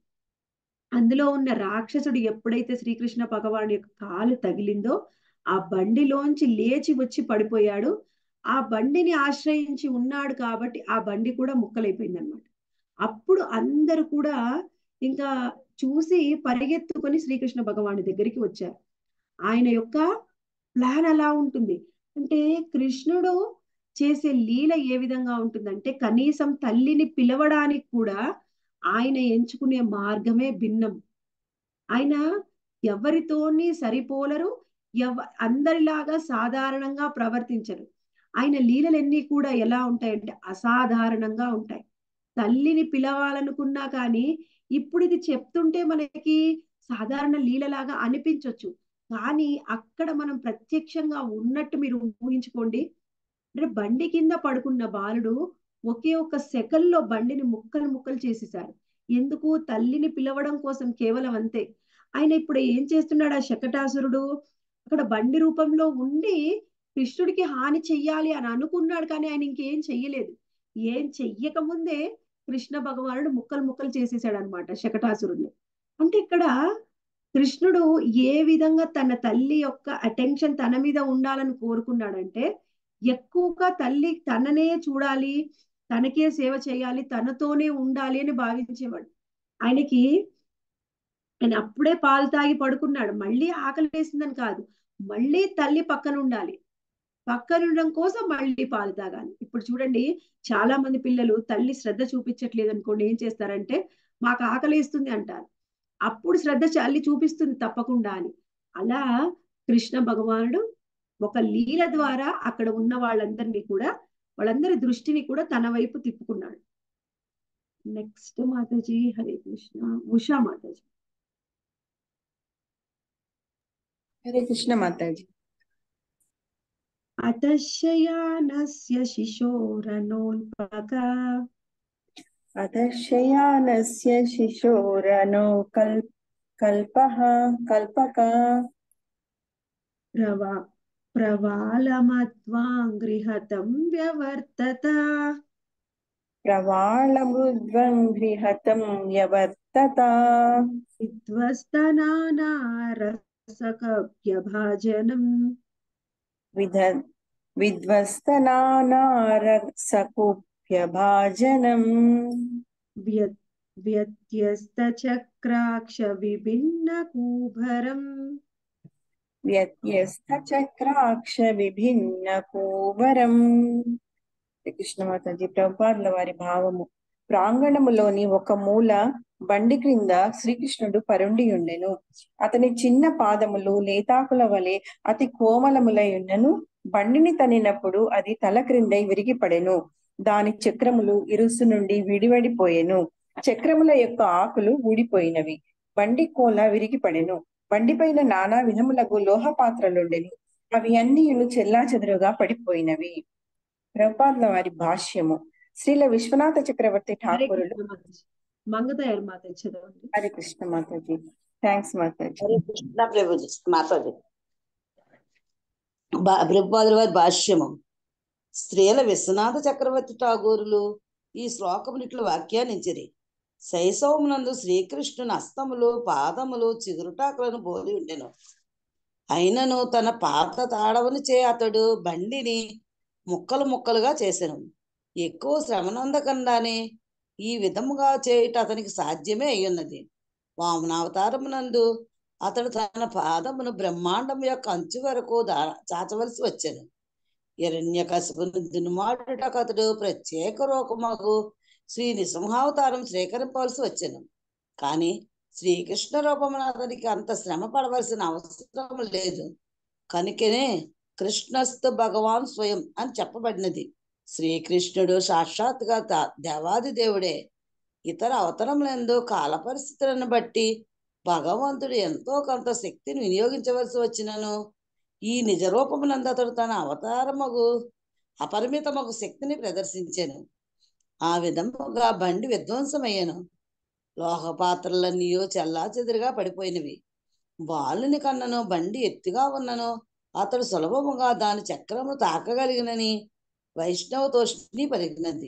అందులో ఉన్న రాక్షసుడు ఎప్పుడైతే శ్రీకృష్ణ భగవాన్ యొక్క కాలు తగిలిందో ఆ బండిలోంచి లేచి వచ్చి పడిపోయాడు ఆ బండిని ఆశ్రయించి ఉన్నాడు కాబట్టి ఆ బండి కూడా ముక్కలైపోయింది అనమాట అప్పుడు అందరు కూడా ఇంకా చూసి పరిగెత్తుకొని శ్రీకృష్ణ భగవాని దగ్గరికి వచ్చారు ఆయన యొక్క ప్లాన్ అలా ఉంటుంది అంటే కృష్ణుడు చేసే లీల ఏ విధంగా ఉంటుందంటే కనీసం తల్లిని పిలవడానికి కూడా ఆయన ఎంచుకునే మార్గమే భిన్నం ఆయన ఎవరితోని సరిపోలరు ఎవ అందరిలాగా సాధారణంగా ప్రవర్తించరు ఆయన లీలలన్నీ కూడా ఎలా ఉంటాయంటే అసాధారణంగా ఉంటాయి తల్లిని పిలవాలనుకున్నా కానీ ఇప్పుడు ఇది చెప్తుంటే మనకి సాధారణ లీలలాగా అనిపించవచ్చు కానీ అక్కడ మనం ప్రత్యక్షంగా ఉన్నట్టు మీరు ఊహించుకోండి అంటే బండి కింద పడుకున్న బాలుడు ఒకే ఒక్క సెకల్లో బండిని ముక్కలు ముక్కలు చేసేశారు ఎందుకు తల్లిని పిలవడం కోసం కేవలం అంతే ఆయన ఇప్పుడు ఏం చేస్తున్నాడు ఆ శకటాసురుడు అక్కడ బండి రూపంలో ఉండి కృష్ణుడికి హాని చెయ్యాలి అని అనుకున్నాడు కానీ ఆయన ఇంకేం చెయ్యలేదు ఏం చెయ్యక ముందే కృష్ణ భగవానుడు ముక్కలు ముక్కలు చేసేసాడు అనమాట శకటాసురుడిని అంటే ఇక్కడ కృష్ణుడు ఏ విధంగా తన తల్లి యొక్క అటెన్షన్ తన మీద ఉండాలని కోరుకున్నాడంటే ఎక్కువగా తల్లి తననే చూడాలి తనకే సేవ చేయాలి తనతోనే ఉండాలి అని భావించేవాడు ఆయనకి ఆయన అప్పుడే పాలు తాగి పడుకున్నాడు మళ్ళీ ఆకలి వేసిందని కాదు మళ్ళీ తల్లి పక్కన ఉండాలి పక్కన ఉండడం కోసం మళ్ళీ పాలు తాగాలి ఇప్పుడు చూడండి చాలా మంది పిల్లలు తల్లి శ్రద్ధ చూపించట్లేదు అనుకోండి ఏం చేస్తారంటే మాకు ఆకలిస్తుంది అంటారు అప్పుడు శ్రద్ధ చల్లి చూపిస్తుంది తప్పకుండా అని అలా కృష్ణ భగవానుడు ఒక లీల ద్వారా అక్కడ ఉన్న వాళ్ళందరినీ కూడా వాళ్ళందరి దృష్టిని కూడా తన వైపు తిప్పుకున్నాడు నెక్స్ట్ మాతాజీ హరే కృష్ణ ఉషా మాతాజీ హరే కృష్ణ మాతాజీ అతశయానస్య శిశోరనోల్పక అధశయానస్య శిశోరనో కల్ కల్పః కల్పక ప్రవా ప్రవాళమత్వాంగృహతం వ్యవర్తత ప్రవాళమృద్వం గృహతం వ్యవర్తత విధ్వస్తనానారసకవ్యభాజనం విధ విధ్వస్తనానారసకుభ్యభాజనం వ్య- వ్యత్యస్తచక్రాక్ష విభిన్న కూభరం వ్యత్యస్తచక్రాక్ష విభిన్న కూవరం కృష్ణమాతాజీ ప్రభుపాదుల వారి భావము ప్రాంగణములోని ఒక మూల బండి క్రింద శ్రీకృష్ణుడు పరుండి ఉండెను అతని చిన్న పాదములు లేతాకుల వలె అతి కోమలములై ఉన్నను బండిని తన్నినప్పుడు అది తల క్రిందై విరిగి పడెను దాని చక్రములు ఇరుసు నుండి విడివడిపోయెను చక్రముల యొక్క ఆకులు ఊడిపోయినవి బండి కోల విరిగి పడెను బండిపైన నానా విధములకు లోహ పాత్రలుండెను అవి అన్నియును చెల్లా చెదురుగా పడిపోయినవి ప్రభుపాదుల వారి భాష్యము శ్రీల విశ్వనాథ చక్రవర్తి హరే ఠాకూరులు కృష్ణ మాతాజీ మంగతాయారు మాతాజీ చదవండి హరే కృష్ణ మాతాజీ థ్యాంక్స్ మాతాజీ హరే కృష్ణ ప్రభుజీ మాతాజీ బా ప్రభుపాదుల వారి భాష్యము స్త్రీల విశ్వనాథ చక్రవర్తి ఠాగూరులు ఈ శ్లోకములు ఇట్లు వ్యాఖ్యానించిరి శైశవమునందు శ్రీకృష్ణుని హస్తములు పాదములు చిగురుటాకులను పోలి ఉండెను అయినను తన పాత తాడవని చే అతడు బండిని ముక్కలు ముక్కలుగా చేసెను ఎక్కువ శ్రమనందకుండానే ఈ విధముగా చేయుట అతనికి సాధ్యమే అయ్యున్నది వామనావతారమునందు అతడు తన పాదమును బ్రహ్మాండం యొక్క అంచు వరకు దా చాచవలసి వచ్చాను హిరణ్యకశిపుని దునుమాడుటకు అతడు ప్రత్యేక రూపముకు శ్రీ నిసింహావతారం స్వీకరింపవలసి వచ్చాను కానీ శ్రీకృష్ణ రూపమున అతనికి అంత శ్రమ పడవలసిన అవసరం లేదు కనుకనే కృష్ణస్థ భగవాన్ స్వయం అని చెప్పబడినది శ్రీకృష్ణుడు సాక్షాత్గా తా- దేవాది దేవుడే ఇతర అవతరములందు కాల పరిస్థితులను బట్టి భగవంతుడు ఎంతో కొంత శక్తిని వినియోగించవలసి వచ్చినను ఈ నిజ రూపమునందు అతడు తన అవతారమగు అపరిమితమగు శక్తిని ప్రదర్శించాను ఆ విధముగా బండి విధ్వంసమయ్యాను లోహ పాత్రలన్నీ చెల్లా చెదురుగా పడిపోయినవి బాలుని కన్నను బండి ఎత్తుగా ఉన్నను అతడు సులభముగా దాని చక్రము తాకగలిగినని వైష్ణవ తోష్ని పలికినది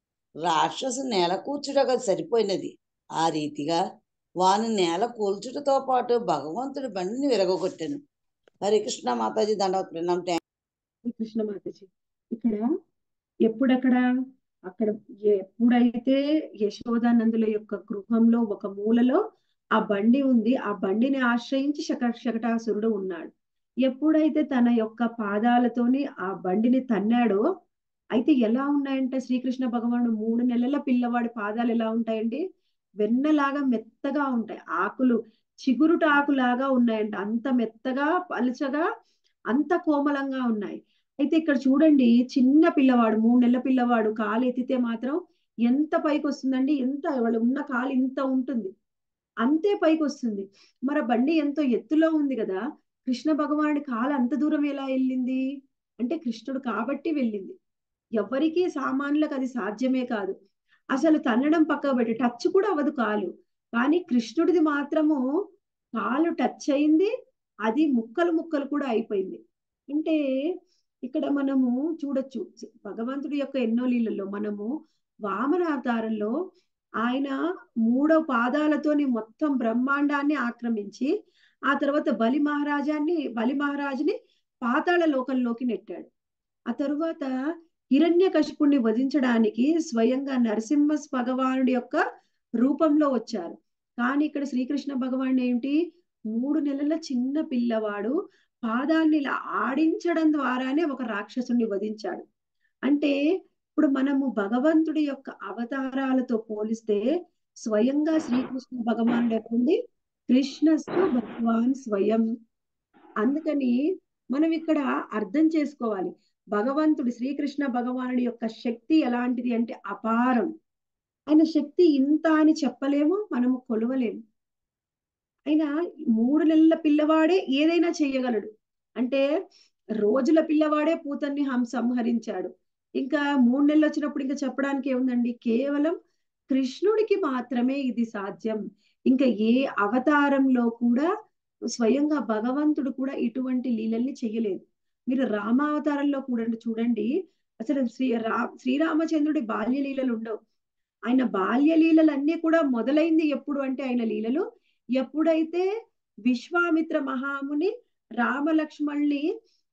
రాక్షసు నేల కూర్చుటగా సరిపోయినది ఆ రీతిగా వాని నేల కూల్చుటతో పాటు భగవంతుడి బండిని విరగొట్టెను హరే కృష్ణ మాతాజీ దండవత్ ప్రణాం హరే కృష్ణ మాతాజీ ఇక్కడ ఎప్పుడక్కడ అక్కడ ఎప్పుడైతే యశోదానందుల యొక్క గృహంలో ఒక మూలలో ఆ బండి ఉంది ఆ బండిని ఆశ్రయించి శక శకటాసురుడు ఉన్నాడు ఎప్పుడైతే తన యొక్క పాదాలతోని ఆ బండిని తన్నాడో అయితే ఎలా ఉన్నాయంటే శ్రీకృష్ణ భగవానుడు మూడు నెలల పిల్లవాడి పాదాలు ఎలా ఉంటాయండి వెన్నలాగా మెత్తగా ఉంటాయి ఆకులు చిగురుట ఆకులాగా ఉన్నాయంట అంత మెత్తగా పలుచగా అంత కోమలంగా ఉన్నాయి అయితే ఇక్కడ చూడండి చిన్న పిల్లవాడు మూడు నెలల పిల్లవాడు కాలు ఎత్తితే మాత్రం ఎంత పైకి వస్తుందండి ఎంత వాళ్ళు ఉన్న కాలు ఇంత ఉంటుంది అంతే పైకి వస్తుంది మరి ఆ బండి ఎంతో ఎత్తులో ఉంది కదా కృష్ణ భగవానుడి కాలు అంత దూరం ఎలా వెళ్ళింది అంటే కృష్ణుడు కాబట్టి వెళ్ళింది ఎవరికి సామాన్యులకు అది సాధ్యమే కాదు అసలు తన్నడం పక్కకు పెట్టి టచ్ కూడా అవ్వదు కాలు కానీ కృష్ణుడిది మాత్రము కాలు టచ్ అయింది అది ముక్కలు ముక్కలు కూడా అయిపోయింది అంటే ఇక్కడ మనము చూడొచ్చు భగవంతుడి యొక్క ఎన్నో లీలలో మనము వామన అవతారంలో ఆయన మూడో పాదాలతోని మొత్తం బ్రహ్మాండాన్ని ఆక్రమించి ఆ తర్వాత బలి మహారాజాన్ని బలి మహారాజుని పాతాళ లోకంలోకి నెట్టాడు ఆ తరువాత హిరణ్య కశిపుణ్ణి వధించడానికి స్వయంగా నరసింహ భగవానుడి యొక్క రూపంలో వచ్చారు కానీ ఇక్కడ శ్రీకృష్ణ భగవాన్ ఏంటి మూడు నెలల చిన్న పిల్లవాడు పాదాన్ని ఇలా ఆడించడం ద్వారానే ఒక రాక్షసుని వధించాడు అంటే ఇప్పుడు మనము భగవంతుడి యొక్క అవతారాలతో పోలిస్తే స్వయంగా శ్రీకృష్ణ భగవానుడు ఎక్కడుంది కృష్ణస్తు భగవాన్ స్వయం అందుకని మనం ఇక్కడ అర్థం చేసుకోవాలి భగవంతుడి శ్రీకృష్ణ భగవానుడి యొక్క శక్తి ఎలాంటిది అంటే అపారం ఆయన శక్తి ఇంత అని చెప్పలేము మనము కొలవలేము ఆయన మూడు నెలల పిల్లవాడే ఏదైనా చేయగలడు అంటే రోజుల పిల్లవాడే పూతన్ని హం సంహరించాడు ఇంకా మూడు నెలలు వచ్చినప్పుడు ఇంకా చెప్పడానికి ఏముందండి కేవలం కృష్ణుడికి మాత్రమే ఇది సాధ్యం ఇంకా ఏ అవతారంలో కూడా స్వయంగా భగవంతుడు కూడా ఇటువంటి లీలల్ని చెయ్యలేదు మీరు రామావతారంలో కూడా చూడండి అసలు శ్రీ రా శ్రీరామచంద్రుడి బాల్య లీలలు ఉండవు ఆయన బాల్య లీలలన్నీ కూడా మొదలైంది ఎప్పుడు అంటే ఆయన లీలలు ఎప్పుడైతే విశ్వామిత్ర మహాముని రామలక్ష్మణ్ణి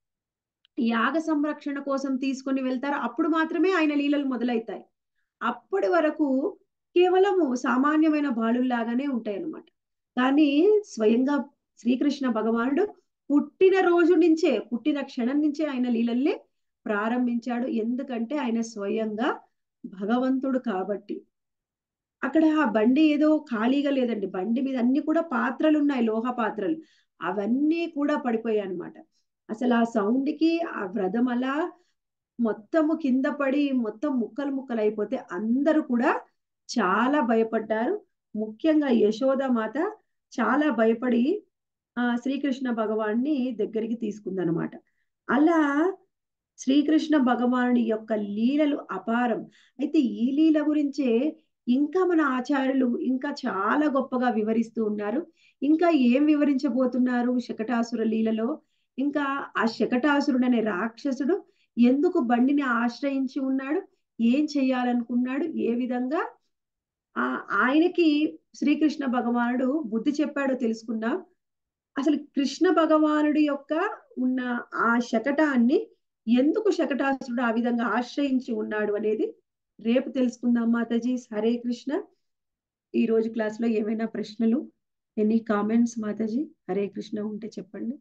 యాగ సంరక్షణ కోసం తీసుకొని వెళ్తారో అప్పుడు మాత్రమే ఆయన లీలలు మొదలవుతాయి అప్పటి వరకు కేవలము సామాన్యమైన బాలుల్లాగానే ఉంటాయి అన్నమాట కానీ స్వయంగా శ్రీకృష్ణ భగవానుడు పుట్టిన రోజు నుంచే పుట్టిన క్షణం నుంచే ఆయన లీలల్ని ప్రారంభించాడు ఎందుకంటే ఆయన స్వయంగా భగవంతుడు కాబట్టి అక్కడ ఆ బండి ఏదో ఖాళీగా లేదండి బండి మీద అన్ని కూడా పాత్రలు ఉన్నాయి లోహ పాత్రలు అవన్నీ కూడా పడిపోయాయి అనమాట అసలు ఆ సౌండ్ కి ఆ వ్రతం అలా మొత్తము కింద పడి మొత్తం ముక్కలు ముక్కలు అయిపోతే అందరూ కూడా చాలా భయపడ్డారు ముఖ్యంగా యశోద మాత చాలా భయపడి ఆ శ్రీకృష్ణ భగవాన్ని దగ్గరికి తీసుకుందనమాట అలా శ్రీకృష్ణ భగవానుడి యొక్క లీలలు అపారం అయితే ఈ లీల గురించే ఇంకా మన ఆచార్యులు ఇంకా చాలా గొప్పగా వివరిస్తూ ఉన్నారు ఇంకా ఏం వివరించబోతున్నారు శకటాసుర లీలలో ఇంకా ఆ శకటాసురుడు అనే రాక్షసుడు ఎందుకు బండిని ఆశ్రయించి ఉన్నాడు ఏం చేయాలనుకున్నాడు ఏ విధంగా ఆ ఆయనకి శ్రీకృష్ణ భగవానుడు బుద్ధి చెప్పాడో తెలుసుకుందాం అసలు కృష్ణ భగవానుడి యొక్క ఉన్న ఆ శకటాన్ని ఎందుకు శకటాసురుడు ఆ విధంగా ఆశ్రయించి ఉన్నాడు అనేది రేపు తెలుసుకుందాం మాతాజీ హరే కృష్ణ ఈ రోజు క్లాస్ లో ఏమైనా ప్రశ్నలు ఎనీ కామెంట్స్ మాతాజీ హరే కృష్ణ ఉంటే చెప్పండి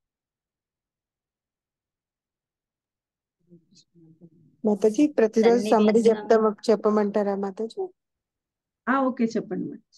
మాతాజీ ప్రతిరోజు సన్నిధి సమ్మరి ఇచ్చిన- చెప్తాం చెప్పమంటారా మాతాజీ ఆ ఓకే చెప్పండి మాతాజీ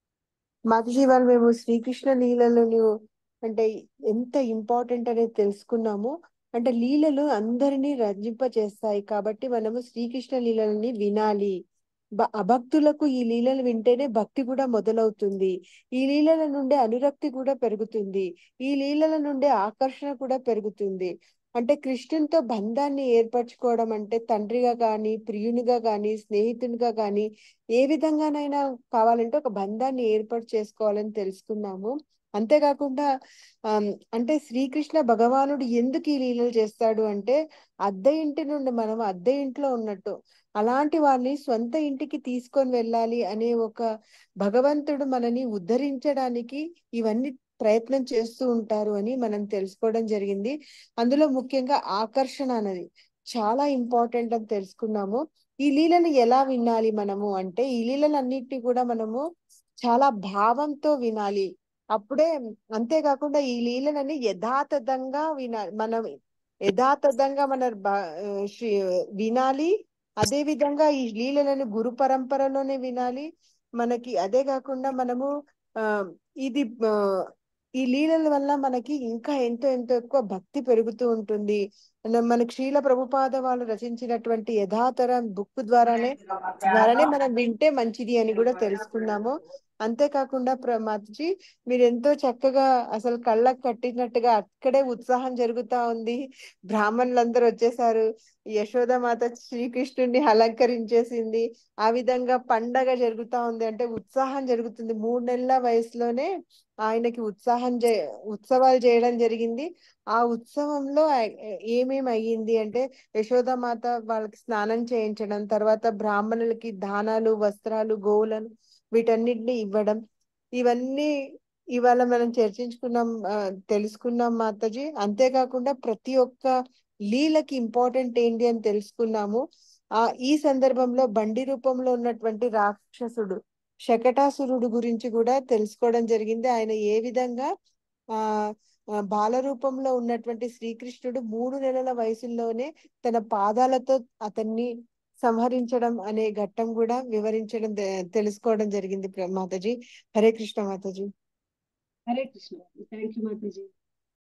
మాతాజీ వాళ్ళు మేము శ్రీకృష్ణ లీలలను అంటే ఎంత ఇంపార్టెంట్ అనేది తెలుసుకున్నాము అంటే లీలలు అందరినీ రంజింప చేస్తాయి కాబట్టి మనము శ్రీకృష్ణ లీలలని వినాలి బ- అభక్తులకు ఈ లీలలు వింటేనే భక్తి కూడా మొదలవుతుంది ఈ లీలల నుండి అనురక్తి కూడా పెరుగుతుంది ఈ లీలల నుండి ఆకర్షణ కూడా పెరుగుతుంది అంటే కృష్ణునితో బంధాన్ని ఏర్పరచుకోవడం అంటే తండ్రిగా కానీ ప్రియునిగా కానీ స్నేహితునిగా కానీ ఏ విధంగానైనా కావాలంటే ఒక బంధాన్ని ఏర్పాటు చేసుకోవాలని తెలుసుకున్నాము అంతేకాకుండా ఆమ్, అంటే శ్రీకృష్ణ భగవానుడు ఎందుకు ఈ లీలలు చేస్తాడు అంటే అద్దె ఇంటి నుండి మనం అద్దె ఇంట్లో ఉన్నట్టు అలాంటి వారిని సొంత ఇంటికి తీసుకొని వెళ్ళాలి అనే ఒక భగవంతుడు మనని ఉద్ధరించడానికి ఇవన్నీ ప్రయత్నం చేస్తూ ఉంటారు అని మనం తెలుసుకోవడం జరిగింది అందులో ముఖ్యంగా ఆకర్షణ అనేది చాలా ఇంపార్టెంట్ అని తెలుసుకున్నాము ఈ లీలను ఎలా వినాలి మనము అంటే ఈ లీలలన్నిటిని కూడా మనము చాలా భావంతో వినాలి అప్పుడే అంతేకాకుండా ఈ లీలలని యథాతథంగా వినాలి మనం యథాతథంగా మన బ- ఆ, శ్రీ వినాలి అదే విధంగా ఈ లీలలను గురు పరంపరలోనే వినాలి మనకి అదే కాకుండా మనము ఆ ఇది ఆ, ఈ లీలల వల్ల మనకి ఇంకా ఎంతో ఎంతో ఎక్కువ భక్తి పెరుగుతూ ఉంటుంది మన- మనకి శ్రీల ప్రభుపాద వాళ్ళు రచించినటువంటి యథాతరం బుక్ ద్వారానే ద్వారానే మనం వింటే మంచిది అని కూడా తెలుసుకున్నాము అంతేకాకుండా ప్రమాత్జీ మీరు ఎంతో చక్కగా అసలు కళ్ళకు కట్టినట్టుగా అక్కడే ఉత్సాహం జరుగుతా ఉంది బ్రాహ్మణులందరూ వచ్చేసారు యశోదమాత శ్రీకృష్ణుడిని అలంకరించేసింది ఆ విధంగా పండగ జరుగుతా ఉంది అంటే ఉత్సాహం జరుగుతుంది మూడు నెలల వయసులోనే ఆయనకి ఉత్సాహం చే ఉత్సవాలు చేయడం జరిగింది ఆ ఉత్సవంలో ఆ- ఏమేమి అయ్యింది అంటే యశోదామాత వాళ్ళకి స్నానం చేయించడం తర్వాత బ్రాహ్మణులకి దానాలు వస్త్రాలు గోవులను వీటన్నిటిని ఇవ్వడం ఇవన్నీ ఇవాళ మనం చర్చించుకున్నాం ఆ, తెలుసుకున్నాం మాతాజీ అంతేకాకుండా ప్రతి ఒక్క లీలకి ఇంపార్టెంట్ ఏంటి అని తెలుసుకున్నాము ఆ ఈ సందర్భంలో బండి రూపంలో ఉన్నటువంటి రాక్షసుడు శకటాసురుడు గురించి కూడా తెలుసుకోవడం జరిగింది ఆయన ఏ విధంగా ఆ ఆ, బాల రూపంలో ఉన్నటువంటి శ్రీకృష్ణుడు మూడు నెలల వయసులోనే తన పాదాలతో అతన్ని సంహరించడం అనే ఘట్టం కూడా వివరించడం తె- తెలుసుకోవడం జరిగింది ప్ర- మాతాజీ హరే కృష్ణ మాతాజీ హరే కృష్ణ థ్యాంక్ యూ మాతాజీ